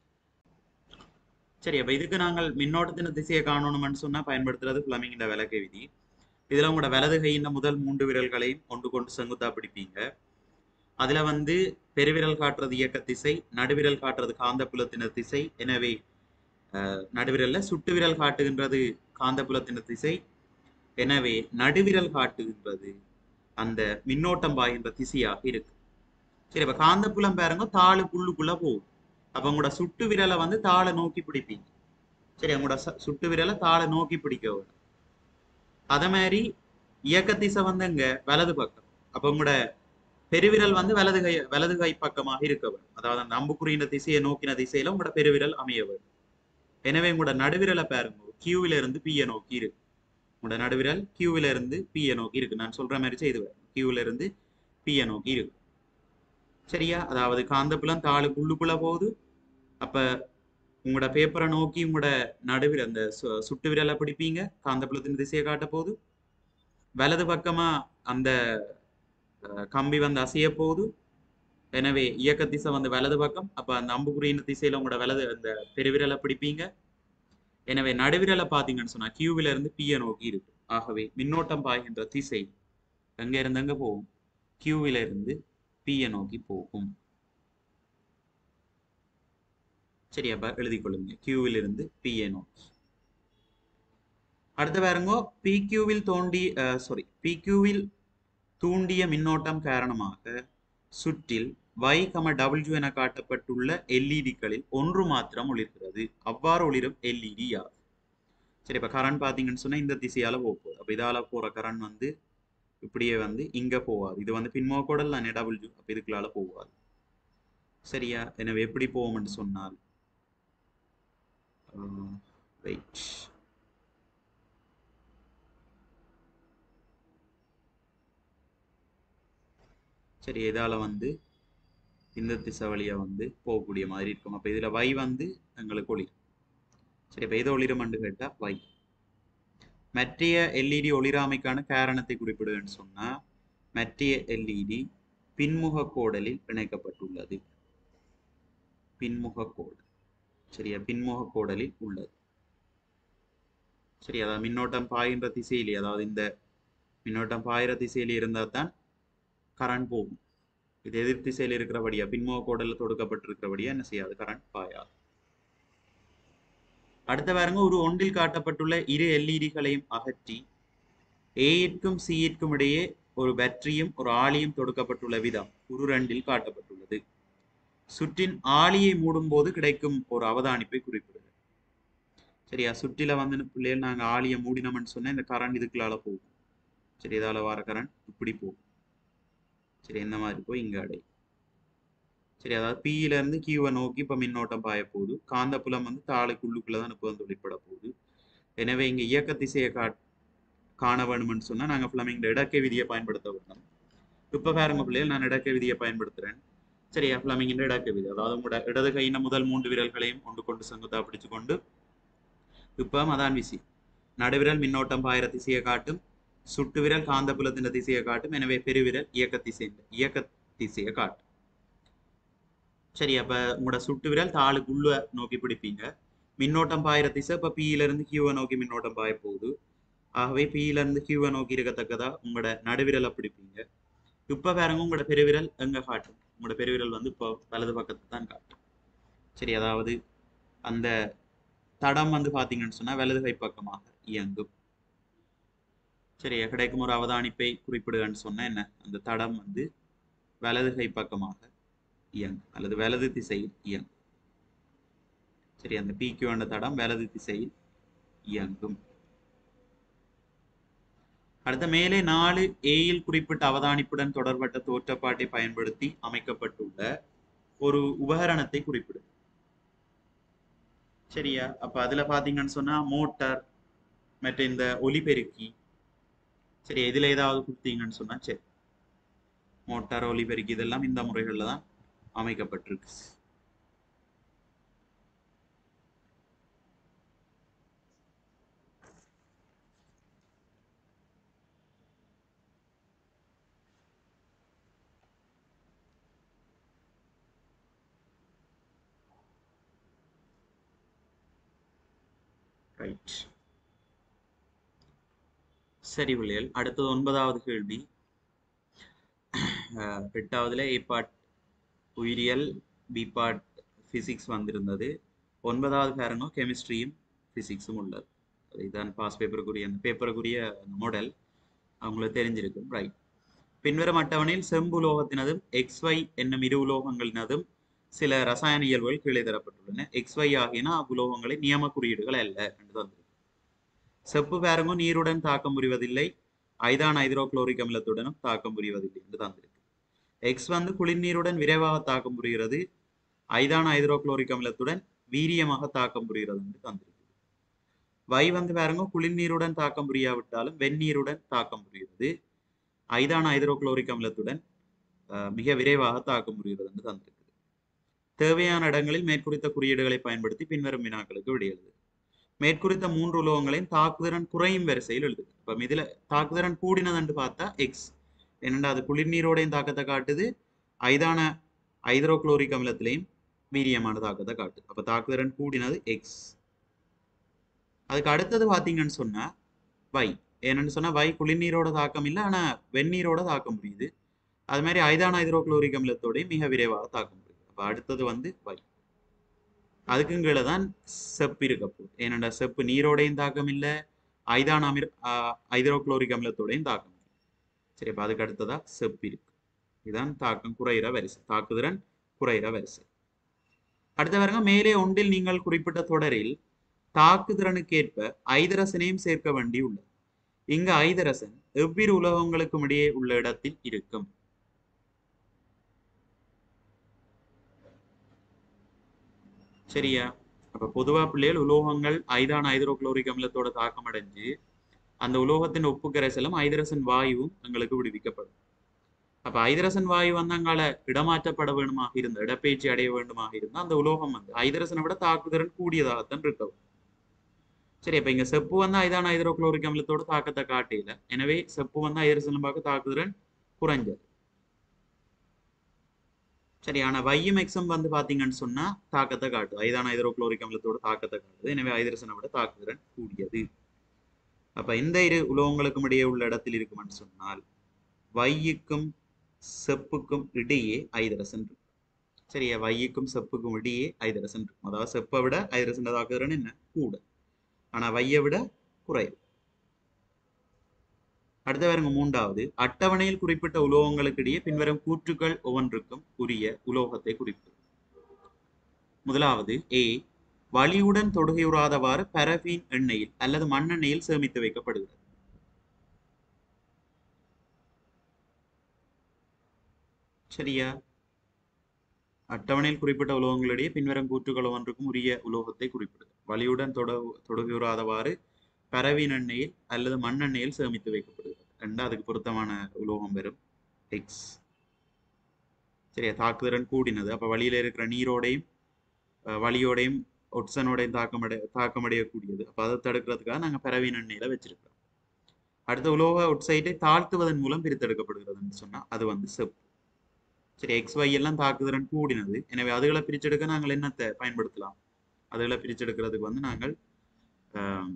Speaker 1: சரி அப்ப இதுக்கு நாங்கள் மின்னோட்டத்தின் திசையை காணணும்னு சொன்னா பயன்படுத்துறது பிளமிங்கிற விளக்க விதி இதுல உங்களோட வலது கையின் முதல் மூன்று விரல்களையும் கொண்டு கொண்டு செங்குத்தா பிடிப்பீங்க அதுல வந்து பெருவிரல் காட்டுறது இயக்க திசை நடுவிரல் காட்டுறது காந்தப்புலத்தின திசை எனவே அஹ், நடுவிரல்ல சுட்டு விரல் காட்டுகின்றது காந்தப்புலத்தின திசை எனவே நடுவிரல் காட்டுகின்றது அந்த மின்னோட்டம் பாய்கின்ற திசையாக இருக்கு சரி இப்ப காந்தப்புலம் பாருங்க தாளு புல்லுக்குள்ள போகும் அப்ப உங்களோட சுட்டு விரலை வந்து தாளை நோக்கி பிடிப்பீங்க சரி உங்களோட ச- சுட்டு விரலை தாளை நோக்கி பிடிக்க வேணும் அதே மாதிரி இயக்க திசை வந்து இங்க வலது பக்கம் அப்ப உங்களோட பெருவிரல் வந்து வலது கை வலது கை பக்கமாக இருக்க வேண்டும் அதாவது அந்த அம்புக்குறியின் திசையை நோக்கின திசையில உங்களோட பெருவிரல் அமைய வேண்டும் எனவே உங்களோட நடுவிரலை பாருங்க கியூவில இருந்து பிய நோக்கி இருக்கு உங்களோட நடுவிரல் கியூவில இருந்து பிய நோக்கி இருக்கு நான் சொல்ற மாதிரி செய்து கியூவில இருந்து பிய நோக்கி இருக்கு சரியா அதாவது காந்தப்புலம் தாளு புல்லுக்குள்ள போகுது அப்ப உங்களோட பேப்பரை நோக்கி உங்களோட நடுவில் அந்த சு- சுட்டு விரலை பிடிப்பீங்க காந்தப்புலத்தின் திசையை காட்ட போகுது வலது பக்கமா அந்த அஹ், கம்பி வந்து அசைய போகுது எனவே இயக்க திசை வந்து வலது பக்கம் அப்ப அந்த அம்புக்குறியின் திசையில உங்களோட வலது அந்த பெருவிரலை பிடிப்பீங்க எனவே நடுவிரலை பார்த்தீங்கன்னு சொன்னா கியூவில இருந்து பிய நோக்கி இருக்கு ஆகவே மின்னோட்டம் பாய்கின்ற திசை எங்க இருந்து எங்க போகும் கியூவில இருந்து பிய நோக்கி போகும் சரி அப்ப எழுதிக் கொள்ளுங்க கியூவில் இருந்து பிஏ நோக்கி அடுத்து பாருங்க பிக்யூவில் தோண்டி சாரி பிக்யூவில் தூண்டிய மின்னோட்டம் காரணமாக சுற்றில் y, டபிள்யூ என காட்டப்பட்டுள்ள எல்இடிகளில் ஒன்று மாத்திரம் ஒளிர்கிறது அவ்வாறு ஒளிரும் எல்இடி யாது சரி இப்ப கரண்ட் பாத்தீங்கன்னு சொன்னா இந்த திசையால போக போகுது அப்ப இதால போற கரண்ட் வந்து இப்படியே வந்து இங்க போகாது இது வந்து பின்மோக்கோடல் தானே டபிள்யூ அப்ப இதுக்குள்ளால போகாது சரியா எனவே எப்படி போவோம்னு சொன்னால் வெயிட் சரி இதால வந்து இந்த திசை வழியா வந்து போகக்கூடிய மாதிரி இருக்கும் அப்ப இதுல y வந்து எங்களுக்கு ஒளிரும் சரி இப்ப எது ஒளிரும்னு கேட்டா y மற்றைய எல்இடி ஒளிராமைக்கான காரணத்தை குறிப்பிடுவேன்னு சொன்னா மற்றைய எல்இடி பின்முக கோடலில் இணைக்கப்பட்டுள்ளது பின்முக கோடல் சரியா பின்முக கோடலில் உள்ளது சரி அதாவது மின்னோட்டம் பாய்கின்ற திசையிலே அதாவது இந்த மின்னோட்டம் பாயிற திசையிலே இருந்தால் தான் கரண்ட் போகும் இது எதிர் திசையில் இருக்கிறபடியா பின்முக கோடல்ல தொடுக்கப்பட்டிருக்கிறபடியா என்ன செய்யாது கரண்ட் பாயாது அடுத்த பாருங்க ஒரு ஒன்றில் காட்டப்பட்டுள்ள இரு எல்இடிகளையும் அகற்றி ஏயிற்கும் சியிற்கும் இடையே ஒரு பேட்டரியும் ஒரு ஆளியும் தொடுக்கப்பட்டுள்ள விதம் ஒரு ரெண்டில் காட்டப்பட்டுள்ளது சுற்றின் ஆளியை மூடும் போது கிடைக்கும் ஒரு அவதானிப்பை குறிப்பிடுது சரியா சுற்றில வந்து பிள்ளைகள் நாங்க ஆளியை மூடினோம்னு சொன்னா இந்த கரண்ட் இதுக்குள்ளால போகும் சரி இதால வர கரண்ட் இப்படி போகும் சரி இந்த மாதிரி போய் இங்க அடை சரி அதாவது பியில இருந்து கியூவை நோக்கி இப்ப மின்னோட்டம் பாய போகுது காந்தப்புலம் வந்து தாளுக்குள்ளுக்குள்ளதான் இப்போ வந்து வெளிப்பட போகுது எனவே இங்க இயக்க திசையை கா காண வேணும்னு சொன்னா நாங்க பிளமிங் இடக்கை விதியை பயன்படுத்த வேணும் இப்ப பாருங்க பிள்ளைகள் நான் இடக்கை விதியை பயன்படுத்துறேன் சரியா பிளமிங் இடக்கை விதி அதாவது உங்களோட இடது கையின முதல் மூன்று விரல்களையும் கொண்டு கொண்டு செங்குத்தா பிடிச்சு கொண்டு இப்ப மதான் விசி நடுவிரல் மின்னோட்டம் பாயிர திசையை காட்டும் சுட்டு விரல் காந்தப்புலத்தின் திசையை காட்டும் எனவே பெருவிரல் இயக்க திசை இயக்க திசையை காட்டும் சரி அப்ப உங்களோட சுட்டு விரல் தாளுக்குள்ள நோக்கி பிடிப்பீங்க மின்னோட்டம் பாயிர திசை இப்ப பியில இருந்து கியூவை நோக்கி மின்னோட்டம் பாய போகுது ஆகவே பியில இருந்து கியூவை நோக்கி இருக்கத்தக்கதா உங்களோட நடுவிரலை பிடிப்பீங்க இப்ப பாருங்க உங்களோட பெருவிரல் எங்க காட்டும் உங்களோட பெருவிரல் வந்து இப்போ வலது பக்கத்து தான் காட்டும் சரி அதாவது அந்த தடம் வந்து பாத்தீங்கன்னு சொன்னா வலது கை பக்கமாக இயங்கும் சரியா கிடைக்கும் ஒரு அவதானிப்பை குறிப்பிடுகன்னு சொன்னா என்ன அந்த தடம் வந்து வலது கை பக்கமாக இயங்கும் அல்லது வலது திசையில் இயங்கும் சரி அந்த பிக்கு என்ற தடம் வலது திசையில் இயங்கும் அடுத்த மேலே நாலு ஏயில் குறிப்பிட்ட அவதானிப்புடன் தொடர்பட்ட தோற்றப்பாட்டை பயன்படுத்தி அமைக்கப்பட்டுள்ள ஒரு உபகரணத்தை குறிப்பிடும் சரியா அப்ப அதுல பாத்தீங்கன்னு சொன்னா மோட்டார் மற்ற இந்த ஒலிபெருக்கி சரி இதுல ஏதாவது கொடுத்தீங்கன்னு சொன்னா சரி மோட்டார் ஒலிபெருக்கி இதெல்லாம் இந்த முறைகள்ல தான் அமைக்கப்பட்டிருக்கு ரைட் சரி பிள்ளைகள் அடுத்தது ஒன்பதாவது கேள்வி அஹ், எட்டாவதுல ஏ பார்ட் உயிரியல் பி பார்ட் பிசிக்ஸ் வந்திருந்தது ஒன்பதாவது பாருங்க கெமிஸ்ட்ரியும் பிசிக்ஸும் உள்ளது இதுதான் பாஸ் பேப்பருக்குரிய அந்த பேப்பருக்குரிய மாடல் அவங்களுக்கு தெரிஞ்சிருக்கும் ரைட் பின்வரும் அட்டவணையில் செம்புலோகத்தினதும் எக்ஸ் ஒய் என்னும் இரு உலோகங்களினதும் சில ரசாயன இயல்புகள் கீழே தரப்பட்டுள்ளன எக்ஸ் ஒய் ஆகியன அவ்வுலோகங்களின் நியம குறியீடுகள் அல்ல என்று தந்திருக்கு செப்பு பாருங்க நீருடன் தாக்கம் புரிவதில்லை ஐதான் ஹைட்ரோகுளோரிக் அமிலத்துடனும் தாக்கம் புரிவதில்லை என்று தந்திருக்கு எக்ஸ் வந்து குளிர்நீருடன் விரைவாக தாக்கம் புரிகிறது ஐதான் ஹைட்ரோகுளோரிக் அமிலத்துடன் வீரியமாக தாக்கம் புரிகிறது என்று தந்திருக்கு வை வந்து பாருங்க குளிர்நீருடன் தாக்கம் புரியாவிட்டாலும் வெந்நீருடன் தாக்கம் புரிகிறது ஐதான ஹைட்ரோகுளோரிக் அமிலத்துடன் அஹ், மிக விரைவாக தாக்கம் புரிகிறது என்று தந்திருக்கு தேவையான இடங்களில் மேற்குறித்த குறியீடுகளை பயன்படுத்தி பின்வரும் வினாக்களுக்கு விடையெழுது மேற்குறித்த மூன்று உலோகங்களையும் தாக்குதிறன் குறையும் வரிசையில் எழுது இப்ப இதுல தாக்குதிறன் கூடினதுன்னு பார்த்தா எக்ஸ் என்னடா அது குளிர்நீரோடையும் தாக்கத்தை காட்டுது ஐதான ஹைட்ரோகுளோரிக் அமிலத்திலையும் வீரியமான தாக்கத்தை காட்டுது அப்ப தாக்குதிறன் கூடினது எக்ஸ் அதுக்கு அடுத்தது பாத்தீங்கன்னு சொன்னா வை என்னன்னு சொன்னா வை குளிர்நீரோட தாக்கம் இல்லை ஆனா வெந்நீரோட தாக்கம் புரியுது அது மாதிரி ஐதான ஹைட்ரோகுளோரிக் அமிலத்தோடய மிக விரைவாக தாக்கம் புரியுது அப்ப அடுத்தது வந்து வை அதுக்கும் கீழே தான் செப்பு இருக்க போகுது ஏனண்டா செப்பு நீரோடையும் தாக்கம் இல்லை ஐதான அமிர் ஹைட்ரோகுளோரிக் அமிலத்தோடையும் தாக்கம் இல்லை சரி அப்ப அதுக்கு அடுத்ததா செப்பு இருக்கு இதுதான் தாக்கம் குறையிற வரிசை தாக்குதிறன் குறையிற வரிசை அடுத்த பாருங்க மேலே ஒன்றில் நீங்கள் குறிப்பிட்ட தொடரில் தாக்குதிறனுக்கேற்ப ஐதரசனையும் சேர்க்க வேண்டி உள்ளது இங்கு ஐதரசன் எவ்விரு உலோகங்களுக்கும் இடையே உள்ள இடத்தில் இருக்கும் சரியா அப்ப பொதுவா பிள்ளைகள் உலோகங்கள் ஐதான ஹைட்ரோகுளோரிக் அமிலத்தோட தாக்கம் அடைஞ்சு அந்த உலோகத்தின் ஒப்பு கரைசலும் ஐதரசன் வாயுவும் எங்களுக்கு விடுவிக்கப்படும் அப்ப ஐதரசன் வாயு வந்து அங்கால இடமாற்றப்பட வேண்டுமாக இருந்த இடப்பெயர்ச்சி அடைய வேண்டுமாக இருந்தா அந்த உலோகம் வந்து ஐதரசனை விட தாக்குதிறன் கூடியதாகத்தான் இருக்கும் சரி அப்ப இங்க செப்பு வந்து ஐதான ஹைட்ரோகுளோரிக் அமிலத்தோட தாக்கத்தை காட்டில எனவே செப்பு வந்து ஐதரசன் பார்க்க தாக்குதிறன் குறைஞ்சது சரி ஆனா வையும் எக்ஸம் வந்து பாத்தீங்கன்னு சொன்னா தாக்கத்தை காட்டுது ஐதான ஹைட்ரோகுளோரிக் அமிலத்தோட தாக்கத்தை காட்டுது எனவே ஐதரசனை விட தாக்குதிறன் கூடியது அப்ப இந்த இரு உலோகங்களுக்கும் இடையே உள்ள இடத்தில் இருக்குமென்னு சொன்னால் வையுக்கும் செப்புக்கும் இடையே ஐதரசன் இருக்கும் சரியா வையுக்கும் செப்புக்கும் இடையே ஐதரசன் இருக்கும் அதாவது செப்பை விட ஐதரசன் தாக்குதிறன் என்ன கூட ஆனா வையை விட குறைவு அடுத்த பாருங்க மூன்றாவது அட்டவணையில் குறிப்பிட்ட உலோகங்களுக்கு இடையே பின்வரும் கூற்றுக்கள் ஒவ்வொன்றுக்கும் உரிய உலோகத்தை குறிப்பு முதலாவது ஏ வலியுடன் தொடுகையுறாதவாறு பரபீன் எண்ணெயில் அல்லது மண்ணெண்ணெயில் சேமித்து வைக்கப்படுகிறது சரியா அட்டவணையில் குறிப்பிட்ட உலோகங்களிடையே பின்வரும் கூற்றுக்கள் ஒவ்வொன்றுக்கும் உரிய உலோகத்தை குறிப்பிடுது வலியுடன் தொட தொடுகையுறாதவாறு பரவின் எண்ணெயில் அல்லது மண்ணெண்ணெயில் சேமித்து வைக்கப்படுகிறது ரெண்டு அதுக்கு பொருத்தமான உலோகம் வரும் எக்ஸ் சரியா தாக்குதிறன் கூடினது அப்ப வழியில இருக்கிற நீரோடையும் அஹ், வலியோடையும் ஒட்சனோடையும் தாக்கமடை தாக்கமடையக்கூடியது அப்ப அதை தடுக்கிறதுக்காக நாங்க பரவின் எண்ணெயில வச்சிருக்கிறோம் அடுத்த உலோக ஒட்சைட்டை தாழ்த்துவதன் மூலம் பிரித்தெடுக்கப்படுகிறதுன்னு சொன்னா அது வந்து செப்பு சரி எக்ஸ் ஒய் எல்லாம் தாக்குதிறன் கூடினது எனவே அதுகளை பிரிச்செடுக்க நாங்கள் என்னத்தை பயன்படுத்தலாம் அதுகளை பிரிச்செடுக்கிறதுக்கு வந்து நாங்கள் ஆம்,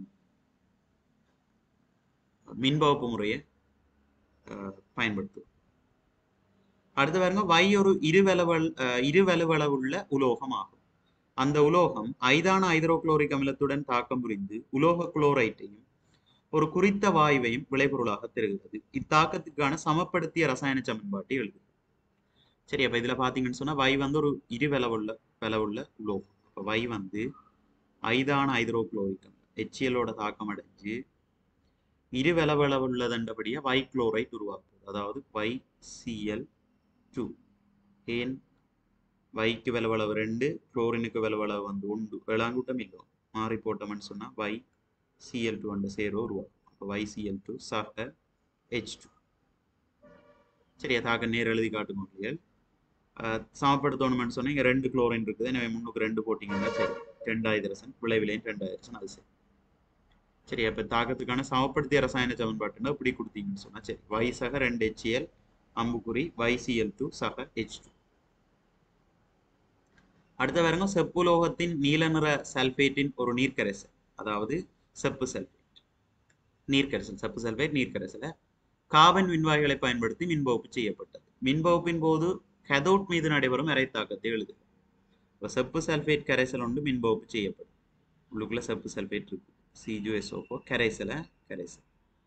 Speaker 1: மின்பகுப்பு முறையை ஆஹ், பயன்படுத்துவோம் அடுத்து பாருங்க வை ஒரு இருவலவல் ஆஹ், இருவலுவளவுள்ள உலோகம் ஆகும் அந்த உலோகம் ஐதான ஹைட்ரோகுளோரிக் அமிலத்துடன் தாக்கம் புரிந்து உலோக குளோரைட்டையும் ஒரு குறித்த வாயுவையும் விளைபொருளாக தருகிறது இத்தாக்கத்துக்கான சமப்படுத்திய ரசாயன சமன்பாட்டை எழுது சரி அப்ப இதுல பாத்தீங்கன்னு சொன்னா வை வந்து ஒரு இரு விலவுள்ள விலவுள்ள உலோகம் அப்ப வை வந்து ஐதான ஹைட்ரோகுளோரிக் அமிலம் ஹெச்சிஎலோட தாக்கம் அடைஞ்சு இரு விலவளவுள்ளதண்டபடியா வை குளோரைட் உருவாக்குது அதாவது வை சிஎல் டூ ஏன் வைக்கு விலவளவு ரெண்டு குளோரினுக்கு விலவளவு வந்து உண்டு வேளாங்கூட்டம் இல்லை மாறி போட்டோம்னு சொன்னா வை சிஎல் டூ அண்ட் சேரோ உருவாக்கும் அப்போ வை சிஎல் டூ சக ஹெச் டூ சரியா தாக்க நேர் எழுதி காட்டுங்க பிள்ளைகள் சமப்படுத்தணும்னு சொன்னா இங்க ரெண்டு குளோரின் இருக்குது எனவே முன்னுக்கு ரெண்டு போட்டிங்கன்னா சரி ரெண்டாயிரசன் விளைவிலையும் ரெண்டாயிரசன் அது சரி சரி அப்ப தாக்கத்துக்கான சமப்படுத்திய ரசாயன சமன்பாட்டுன்னா இப்படி கொடுத்தீங்கன்னு சொன்னா சரி வை சக ரெண்டு ஹெச்எல் அம்புக்குறி வை சிஎல் டூ சக ஹெச் டூ அடுத்த பாருங்க செப்புலோகத்தின் நீல நிற சல்பேட்டின் ஒரு நீர்க்கரைசல் அதாவது செப்பு சல்பேட் நீர்க்கரைசல் செப்பு சல்பேட் நீர்க்கரைசலை கார்பன் மின்வாய்களை பயன்படுத்தி மின்பகுப்பு செய்யப்பட்டது மின்பகுப்பின் போது கதோட் மீது நடைபெறும் இறைத்தாக்கத்தை எழுது இப்போ செப்பு சல்பேட் கரைசல் ஒன்று மின்பகுப்பு செய்யப்படும் உள்ளுக்குள்ள செப்பு சல்பேட் இருக்கு சிஜுஎஸ்ஓ கரைசலை கரைசல்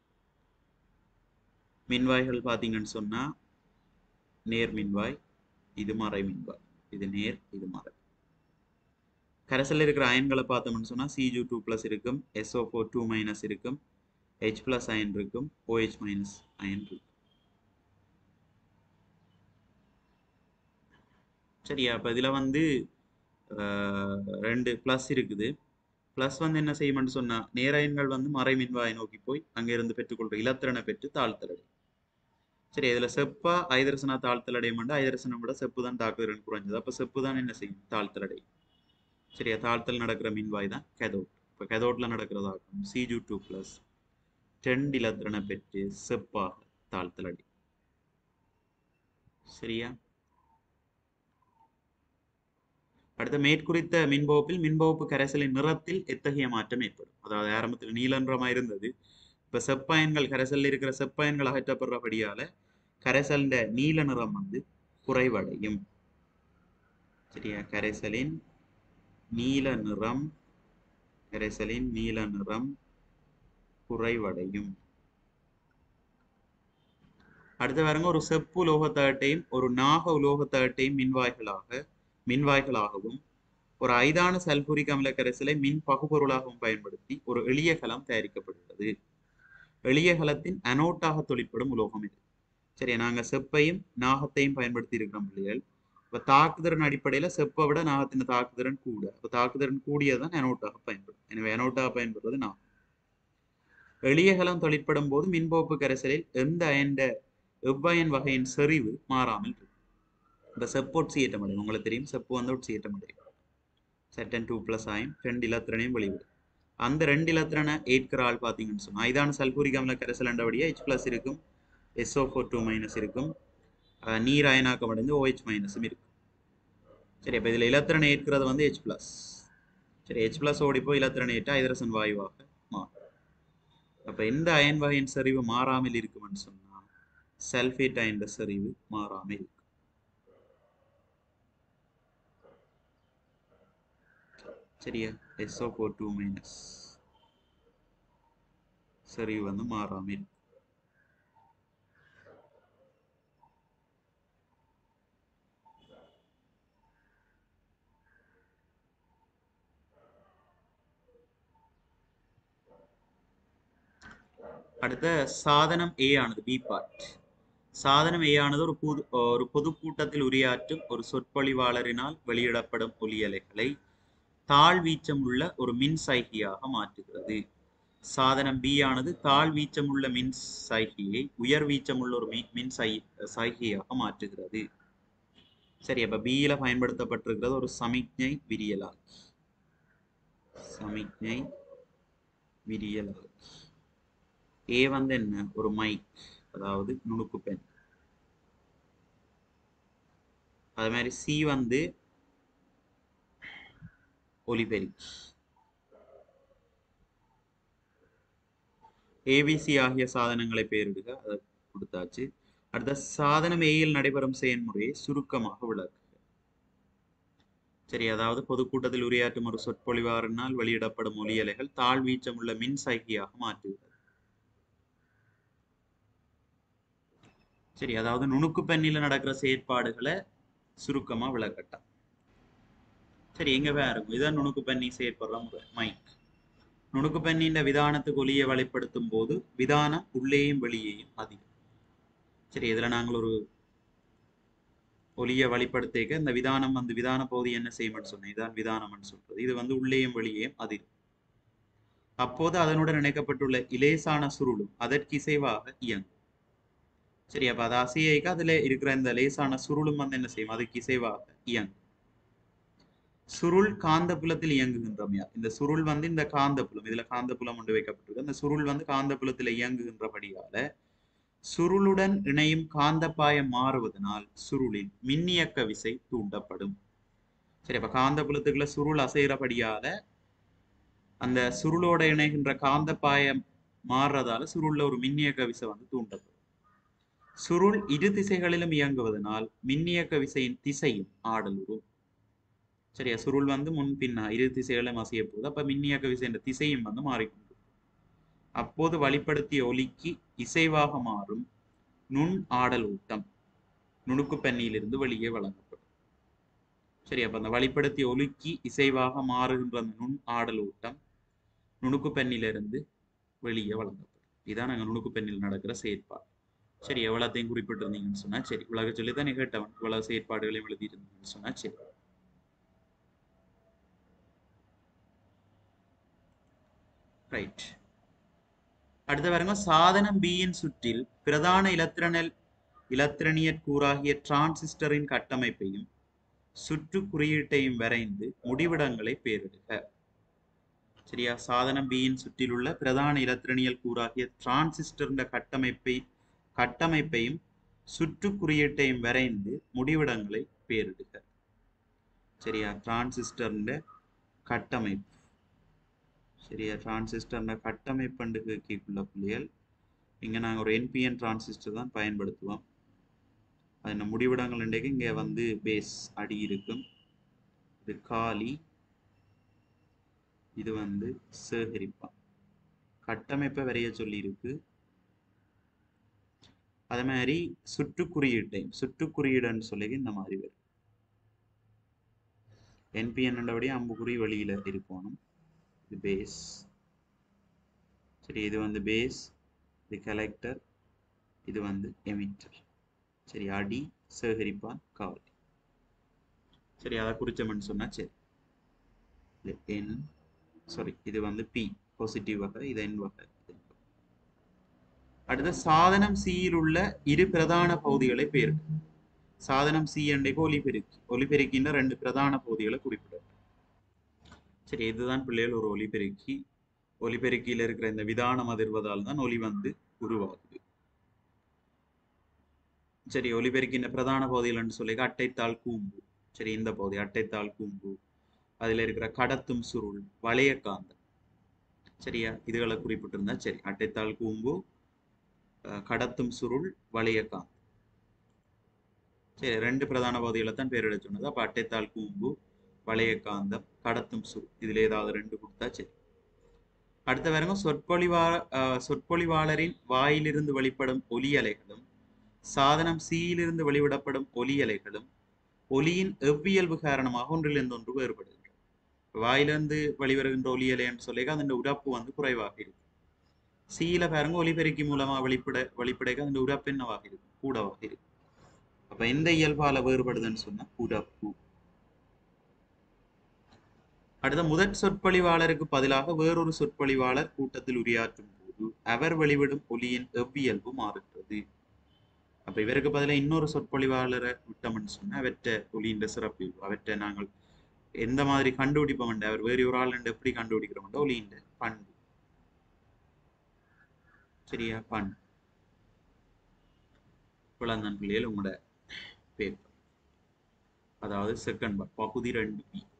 Speaker 1: மின்வாய்கள் பார்த்தீங்கன்னு சொன்னா நேர் மின்வாய் இது மறை மின்வாய் இது நேர் இது மறை கரைசல்ல இருக்கிற அயன்களை பார்த்தோம்னு சொன்னா சிஜு டூ ப்ளஸ் இருக்கும் எஸ்ஓ ஃபோர் டூ மைனஸ் இருக்கும் ஹெச் ப்ளஸ் அயன் இருக்கும் ஓஹெச் மைனஸ் அயன் இருக்கும் சரியா அப்போ இதில் வந்து அஹ், ரெண்டு ப்ளஸ் இருக்குது ப்ளஸ் வந்து என்ன செய்யும்னு சொன்னா நேரயன்கள் வந்து மறை மின்வாயை நோக்கி போய் அங்கிருந்து பெற்றுக்கொள்ற இலத்திரனை பெற்று தாழ்த்தலடை சரி இதுல செப்பா ஐதரசனா தாழ்த்தலடையும் ஐதரசனை விட செப்பு தான் தாக்குதிறன் குறைஞ்சது அப்ப செப்பு தான் என்ன செய்யும் தாழ்த்தலடை சரியா தாழ்த்தல் நடக்கிற மின்வாய் தான் கெதோட் இப்போ கெதோட்ல நடக்கிறதாகும் சிஜு டூ பிளஸ் டென் இலத்திரனை பெற்று செப்பாக தாழ்த்தலடை சரியா அடுத்த மேற்குறித்த மின்பகுப்பில் மின்பகுப்பு கரைசலின் நிறத்தில் எத்தகைய மாற்றம் ஏற்படும் அதாவது ஆரம்பத்தில் நீல நிறமா இருந்தது இப்ப செப்பாயன்கள் கரைசல்ல இருக்கிற செப்பாயன்கள் அகற்றப்படுறபடியால கரைசலின் நீல நிறம் வந்து குறைவடையும் சரியா கரைசலின் நீல நிறம் கரைசலின் நீல நிறம் குறைவடையும் அடுத்து பாருங்க ஒரு செப்பு உலோகத்தகட்டையும் ஒரு நாக உலோகத்தகட்டையும் மின்வாய்களாக மின்வாய்களாகவும் ஒரு ஐதான சல்பூரிக் அமில கரைசலை மின் பகுபொருளாகவும் பயன்படுத்தி ஒரு எளிய கலம் தயாரிக்கப்படுகிறது எளிய கலத்தின் அனோட்டாக தொழிற்படும் உலோகம் இது சரி நாங்க செப்பையும் நாகத்தையும் பயன்படுத்தி இருக்கிறோம் பிள்ளைகள் இப்ப தாக்குதிறன் அடிப்படையில செப்பை விட நாகத்தின் தாக்குதிறன் கூட அப்ப தாக்குதிறன் கூடியதான் அனோட்டாக பயன்படும் எனவே அனோட்டாக பயன்படுறது நாகம் எளிய கலம் தொழிற்படும் போது மின்பகுப்பு கரைசலில் எந்த அயன்ற எவ்வயன் வகையின் செறிவு மாறாமல் இருக்கும் இந்த செப்பு ஒட்சியேற்றம் அடையும் உங்களுக்கு தெரியும் செப்பு வந்து ஒட்சியேற்றம் அடையும் செட்டன் டூ ப்ளஸ் ஆயும் ரெண்டு இலத்திரனையும் வெளிவிடும் அந்த ரெண்டு இலத்திரனை ஏற்கிற ஆள் பார்த்தீங்கன்னு சொன்னா ஐதான சல்பூரிக் அமில கரைசல் என்றபடியே ஹெச் ப்ளஸ் இருக்கும் எஸ்ஓ ஃபோர் டூ மைனஸ் இருக்கும் அஹ் நீர் அயனாக்கம் அடைஞ்சு ஓஹெச் மைனஸும் இருக்கும் சரி அப்போ இதில் இலத்திரனை ஏற்கிறது வந்து ஹெச் ப்ளஸ் சரி ஹெச் ப்ளஸ் ஓடி போய் இலத்திரனை ஏற்ற ஐதரசன் வாயுவாக மாறும் அப்போ எந்த அயன் வகையின் செறிவு மாறாமல் இருக்கும்னு சொன்னா சல்ஃபேட் அயன் செறிவு மாறாமல் இருக்கும் சரியா எஸ்ஓ ஃபோர் டூ மைனஸ் செறிவு வந்து மாறாமல் இருக்கும் அடுத்த சாதனம் ஏ ஆனது பி பார்ட் சாதனம் ஏ ஆனது ஒரு பொது ஒரு பொதுக்கூட்டத்தில் உரையாற்றும் ஒரு சொற்பொழிவாளரினால் வெளியிடப்படும் ஒலியலைகளை தாழ் வீச்சம் உள்ள ஒரு மின் சைகியாக மாற்றுகிறது சாதனம் பி ஆனது தாழ் வீச்சம் உள்ள மின் சைகியை உயர் வீச்சம் உள்ள ஒரு மின் மின் சை சைகியாக மாற்றுகிறது சரி அப்ப பியில பயன்படுத்தப்பட்டிருக்கிறது ஒரு சமிக்ஞை விரியலாக்கி சமிக்ஞை விரியலாக்கி ஏ வந்து என்ன ஒரு மைக் அதாவது நுணுக்கு பென் அது மாதிரி சி வந்து ஒலிபெருக்கி ஏபிசி ஆகிய சாதனங்களை பெயரிடுக அதை கொடுத்தாச்சு அடுத்த சாதனம் ஏயில் நடைபெறும் செயல்முறையை சுருக்கமாக விளக்குக சரி அதாவது பொதுக்கூட்டத்தில் உரையாற்றும் ஒரு சொற்பொழிவாரினால் வெளியிடப்படும் ஒலியலைகள் தாழ்வீச்சம் உள்ள மின் சைகியாக மாற்றுகிறது சரி அதாவது நுணுக்கு பெண்ணில நடக்கிற செயற்பாடுகளை சுருக்கமா விளக்கட்டும் சரி எங்க பாருங்க இதான் நுணுக்கு பெண்ணி செயற்படுற முறை மைக் நுணுக்கு பெண்ணின் விதானத்துக்கு ஒலியை வெளிப்படுத்தும் போது விதானம் உள்ளேயும் வெளியேயும் அதிகம் சரி இதுல நாங்கள் ஒரு ஒலியை வெளிப்படுத்திக்க இந்த விதானம் வந்து விதான பகுதி என்ன செய்யும்னு சொன்னேன் இதான் விதானம்னு சொல்றது இது வந்து உள்ளேயும் வெளியேயும் அதிகம் அப்போது அதனுடன் இணைக்கப்பட்டுள்ள இலேசான சுருளும் அதற்கு இசைவாக இயங்கும் சரி அப்ப அது அசையைக்கு அதுல இருக்கிற இந்த லேசான சுருளும் வந்து என்ன செய்யும் அதுக்கு இசைவாக இயங்கும் சுருள் காந்தப்புலத்தில் இயங்குகின்றமையா இந்த சுருள் வந்து இந்த காந்தப்புலம் இதுல காந்தப்புலம் ஒன்று வைக்கப்பட்டிருக்கு அந்த சுருள் வந்து காந்தப்புலத்தில் இயங்குகின்றபடியால சுருளுடன் இணையும் காந்தப்பாயம் மாறுவதனால் சுருளில் மின்னியக்க விசை தூண்டப்படும் சரி அப்ப காந்தப்புலத்துக்குள்ள சுருள் அசைகிறபடியால அந்த சுருளோட இணைகின்ற காந்த பாயம் மாறுறதால சுருள்ல ஒரு மின்னியக்க விசை வந்து தூண்டப்படும் சுருள் இரு திசைகளிலும் இயங்குவதனால் மின்னியக்க விசையின் திசையும் ஆடலுறும் சரியா சுருள் வந்து முன் பின்னா இரு திசைகளும் அசைய போகுது அப்ப மின்னியக்க விசையின் திசையும் வந்து மாறிக்கொண்டு அப்போது வழிப்படுத்திய ஒலிக்கு இசைவாக மாறும் நுண் ஆடல் ஊட்டம் நுணுக்கு பெண்ணிலிருந்து வெளியே வழங்கப்படும் சரி அப்ப அந்த வழிப்படுத்திய ஒலிக்கு இசைவாக மாறுகின்ற அந்த நுண் ஆடல் ஊட்டம் நுணுக்கு பெண்ணிலிருந்து வெளியே வழங்கப்படும் இதான் நாங்க நுணுக்கு பெண்ணில் நடக்கிற செயற்பாடு சரி எவ்வளோத்தையும் குறிப்பிட்டிருந்தீங்கன்னு சொன்னா சரி உலக சொல்லி தான் கேட்டவன் இவ்வளவு செயற்பாடுகளையும் எழுதியிருந்தீங்கன்னு சொன்னா சரி ரைட் அடுத்து பாருங்க சாதனம் பியின் சுற்றில் பிரதான இலத்திரனல் இலத்திரனியற் கூறாகிய டிரான்சிஸ்டரின் கட்டமைப்பையும் சுற்று குறியீட்டையும் வரைந்து முடிவிடங்களை பெயரிடுக சரியா சாதனம் பியின் சுற்றிலுள்ள பிரதான இலத்திரனியல் கூறாகிய டிரான்சிஸ்டரின் கட்டமைப்பை கட்டமைப்பையும் சுற்று குறியீட்டையும் வரைந்து முடிவிடங்களை பெயரிடுக சரியா டிரான்சிஸ்டர்ன்ற கட்டமைப்பு சரியா டிரான்சிஸ்டர்ன்ற கட்டமைப்பண்டு கேட்குள்ள புள்ளிகள் இங்கே நாங்கள் ஒரு என்பிஎன் டிரான்சிஸ்டர் தான் பயன்படுத்துவோம் அதில் முடிவிடங்கள் இன்றைக்கு இங்கே வந்து பேஸ் அடி இருக்கும் இது காலி இது வந்து சேகரிப்பான் கட்டமைப்பை வரைய சொல்லியிருக்கு அதே மாதிரி சுற்று குறியீட்டையும் சுற்று குறியீடுன்னு சொல்லி இந்த மாதிரி வரும் என்பிஎன் அம்புக்குறி வெளியில இருக்கணும் இது பேஸ் சரி இது வந்து பேஸ் இது கலெக்டர் இது வந்து எமிட்டர் சரி அடி சேகரிப்பான் காவல் சரி அதை குறிச்சோம்னு சொன்னா சரி இது என் சாரி இது வந்து பி பாசிட்டிவ் வகை இது என் வகை அடுத்த சாதனம் சியில் உள்ள இரு பிரதான பகுதிகளை பேர் சாதனம் சி அண்டைக்கு ஒலிபெருக்கி ஒலிபெருக்கின்ற ரெண்டு பிரதான பகுதிகளை குறிப்பிட சரி இதுதான் பிள்ளைகள் ஒரு ஒலிபெருக்கி ஒலிபெருக்கியில் இருக்கிற இந்த விதானம் அதிர்வதால் தான் ஒலி வந்து உருவாகுது சரி ஒலிபெருக்கின்ற பிரதான பகுதிகள்னு சொல்லி அட்டைத்தாள் கூம்பு சரி இந்த பகுதி அட்டைத்தாள் கூம்பு அதுல இருக்கிற கடத்தும் சுருள் வளைய காந்தம் சரியா இதுகளை குறிப்பிட்டிருந்தா சரி அட்டைத்தாள் கூம்பு கடத்தும் சுருள் வளைய காந்தம் சரி ரெண்டு பிரதான பகுதிகளை தான் பேரிட சொன்னது அப்ப அட்டைத்தாள் கூம்பு வளைய காந்தம் கடத்தும் சுருள் இதுல ஏதாவது ரெண்டு கொடுத்தா சரி அடுத்த வரங்க சொற்பொழிவா சொற்பொழிவாளரின் வாயிலிருந்து வெளிப்படும் ஒலி அலைகளும் சாதனம் சியிலிருந்து வெளிவிடப்படும் ஒலி அலைகளும் ஒலியின் எவ்வியல்பு காரணமாக ஒன்றிலிருந்து ஒன்று வேறுபடுகின்றன வாயிலிருந்து வெளிவருகின்ற ஒலி அலைன்னு சொல்லி அதன் உரப்பு வந்து குறைவாக இருக்கும் சீல பாருங்க ஒலிபெருக்கி மூலமா வெளிப்பட வெளிப்படைக்கு அதன் உரப்பு என்னவாக இருக்கும் கூடவாக இருக்கும் அப்ப எந்த இயல்பால வேறுபடுதுன்னு சொன்னா உரப்பு அடுத்த முதற் சொற்பொழிவாளருக்கு பதிலாக வேறொரு சொற்பொழிவாளர் கூட்டத்தில் உரையாற்றும் போது அவர் வெளிவிடும் ஒலியின் எவ்வியல்பு மாறுகிறது அப்ப இவருக்கு பதிலாக இன்னொரு சொற்பொழிவாளரை விட்டோம்னு சொன்னா அவற்றை ஒலியின் சிறப்பு அவற்றை நாங்கள் எந்த மாதிரி கண்டுபிடிப்போம் அவர் வேறு ஒரு ஆள் எப்படி கண்டுபிடிக்கிறோம் ஒலியின் பண்பு சரியா பண்பு குழந்தான் பிள்ளைகள் உங்களோட பேப்பர் அதாவது செகண்ட் பகுதி ரெண்டு பி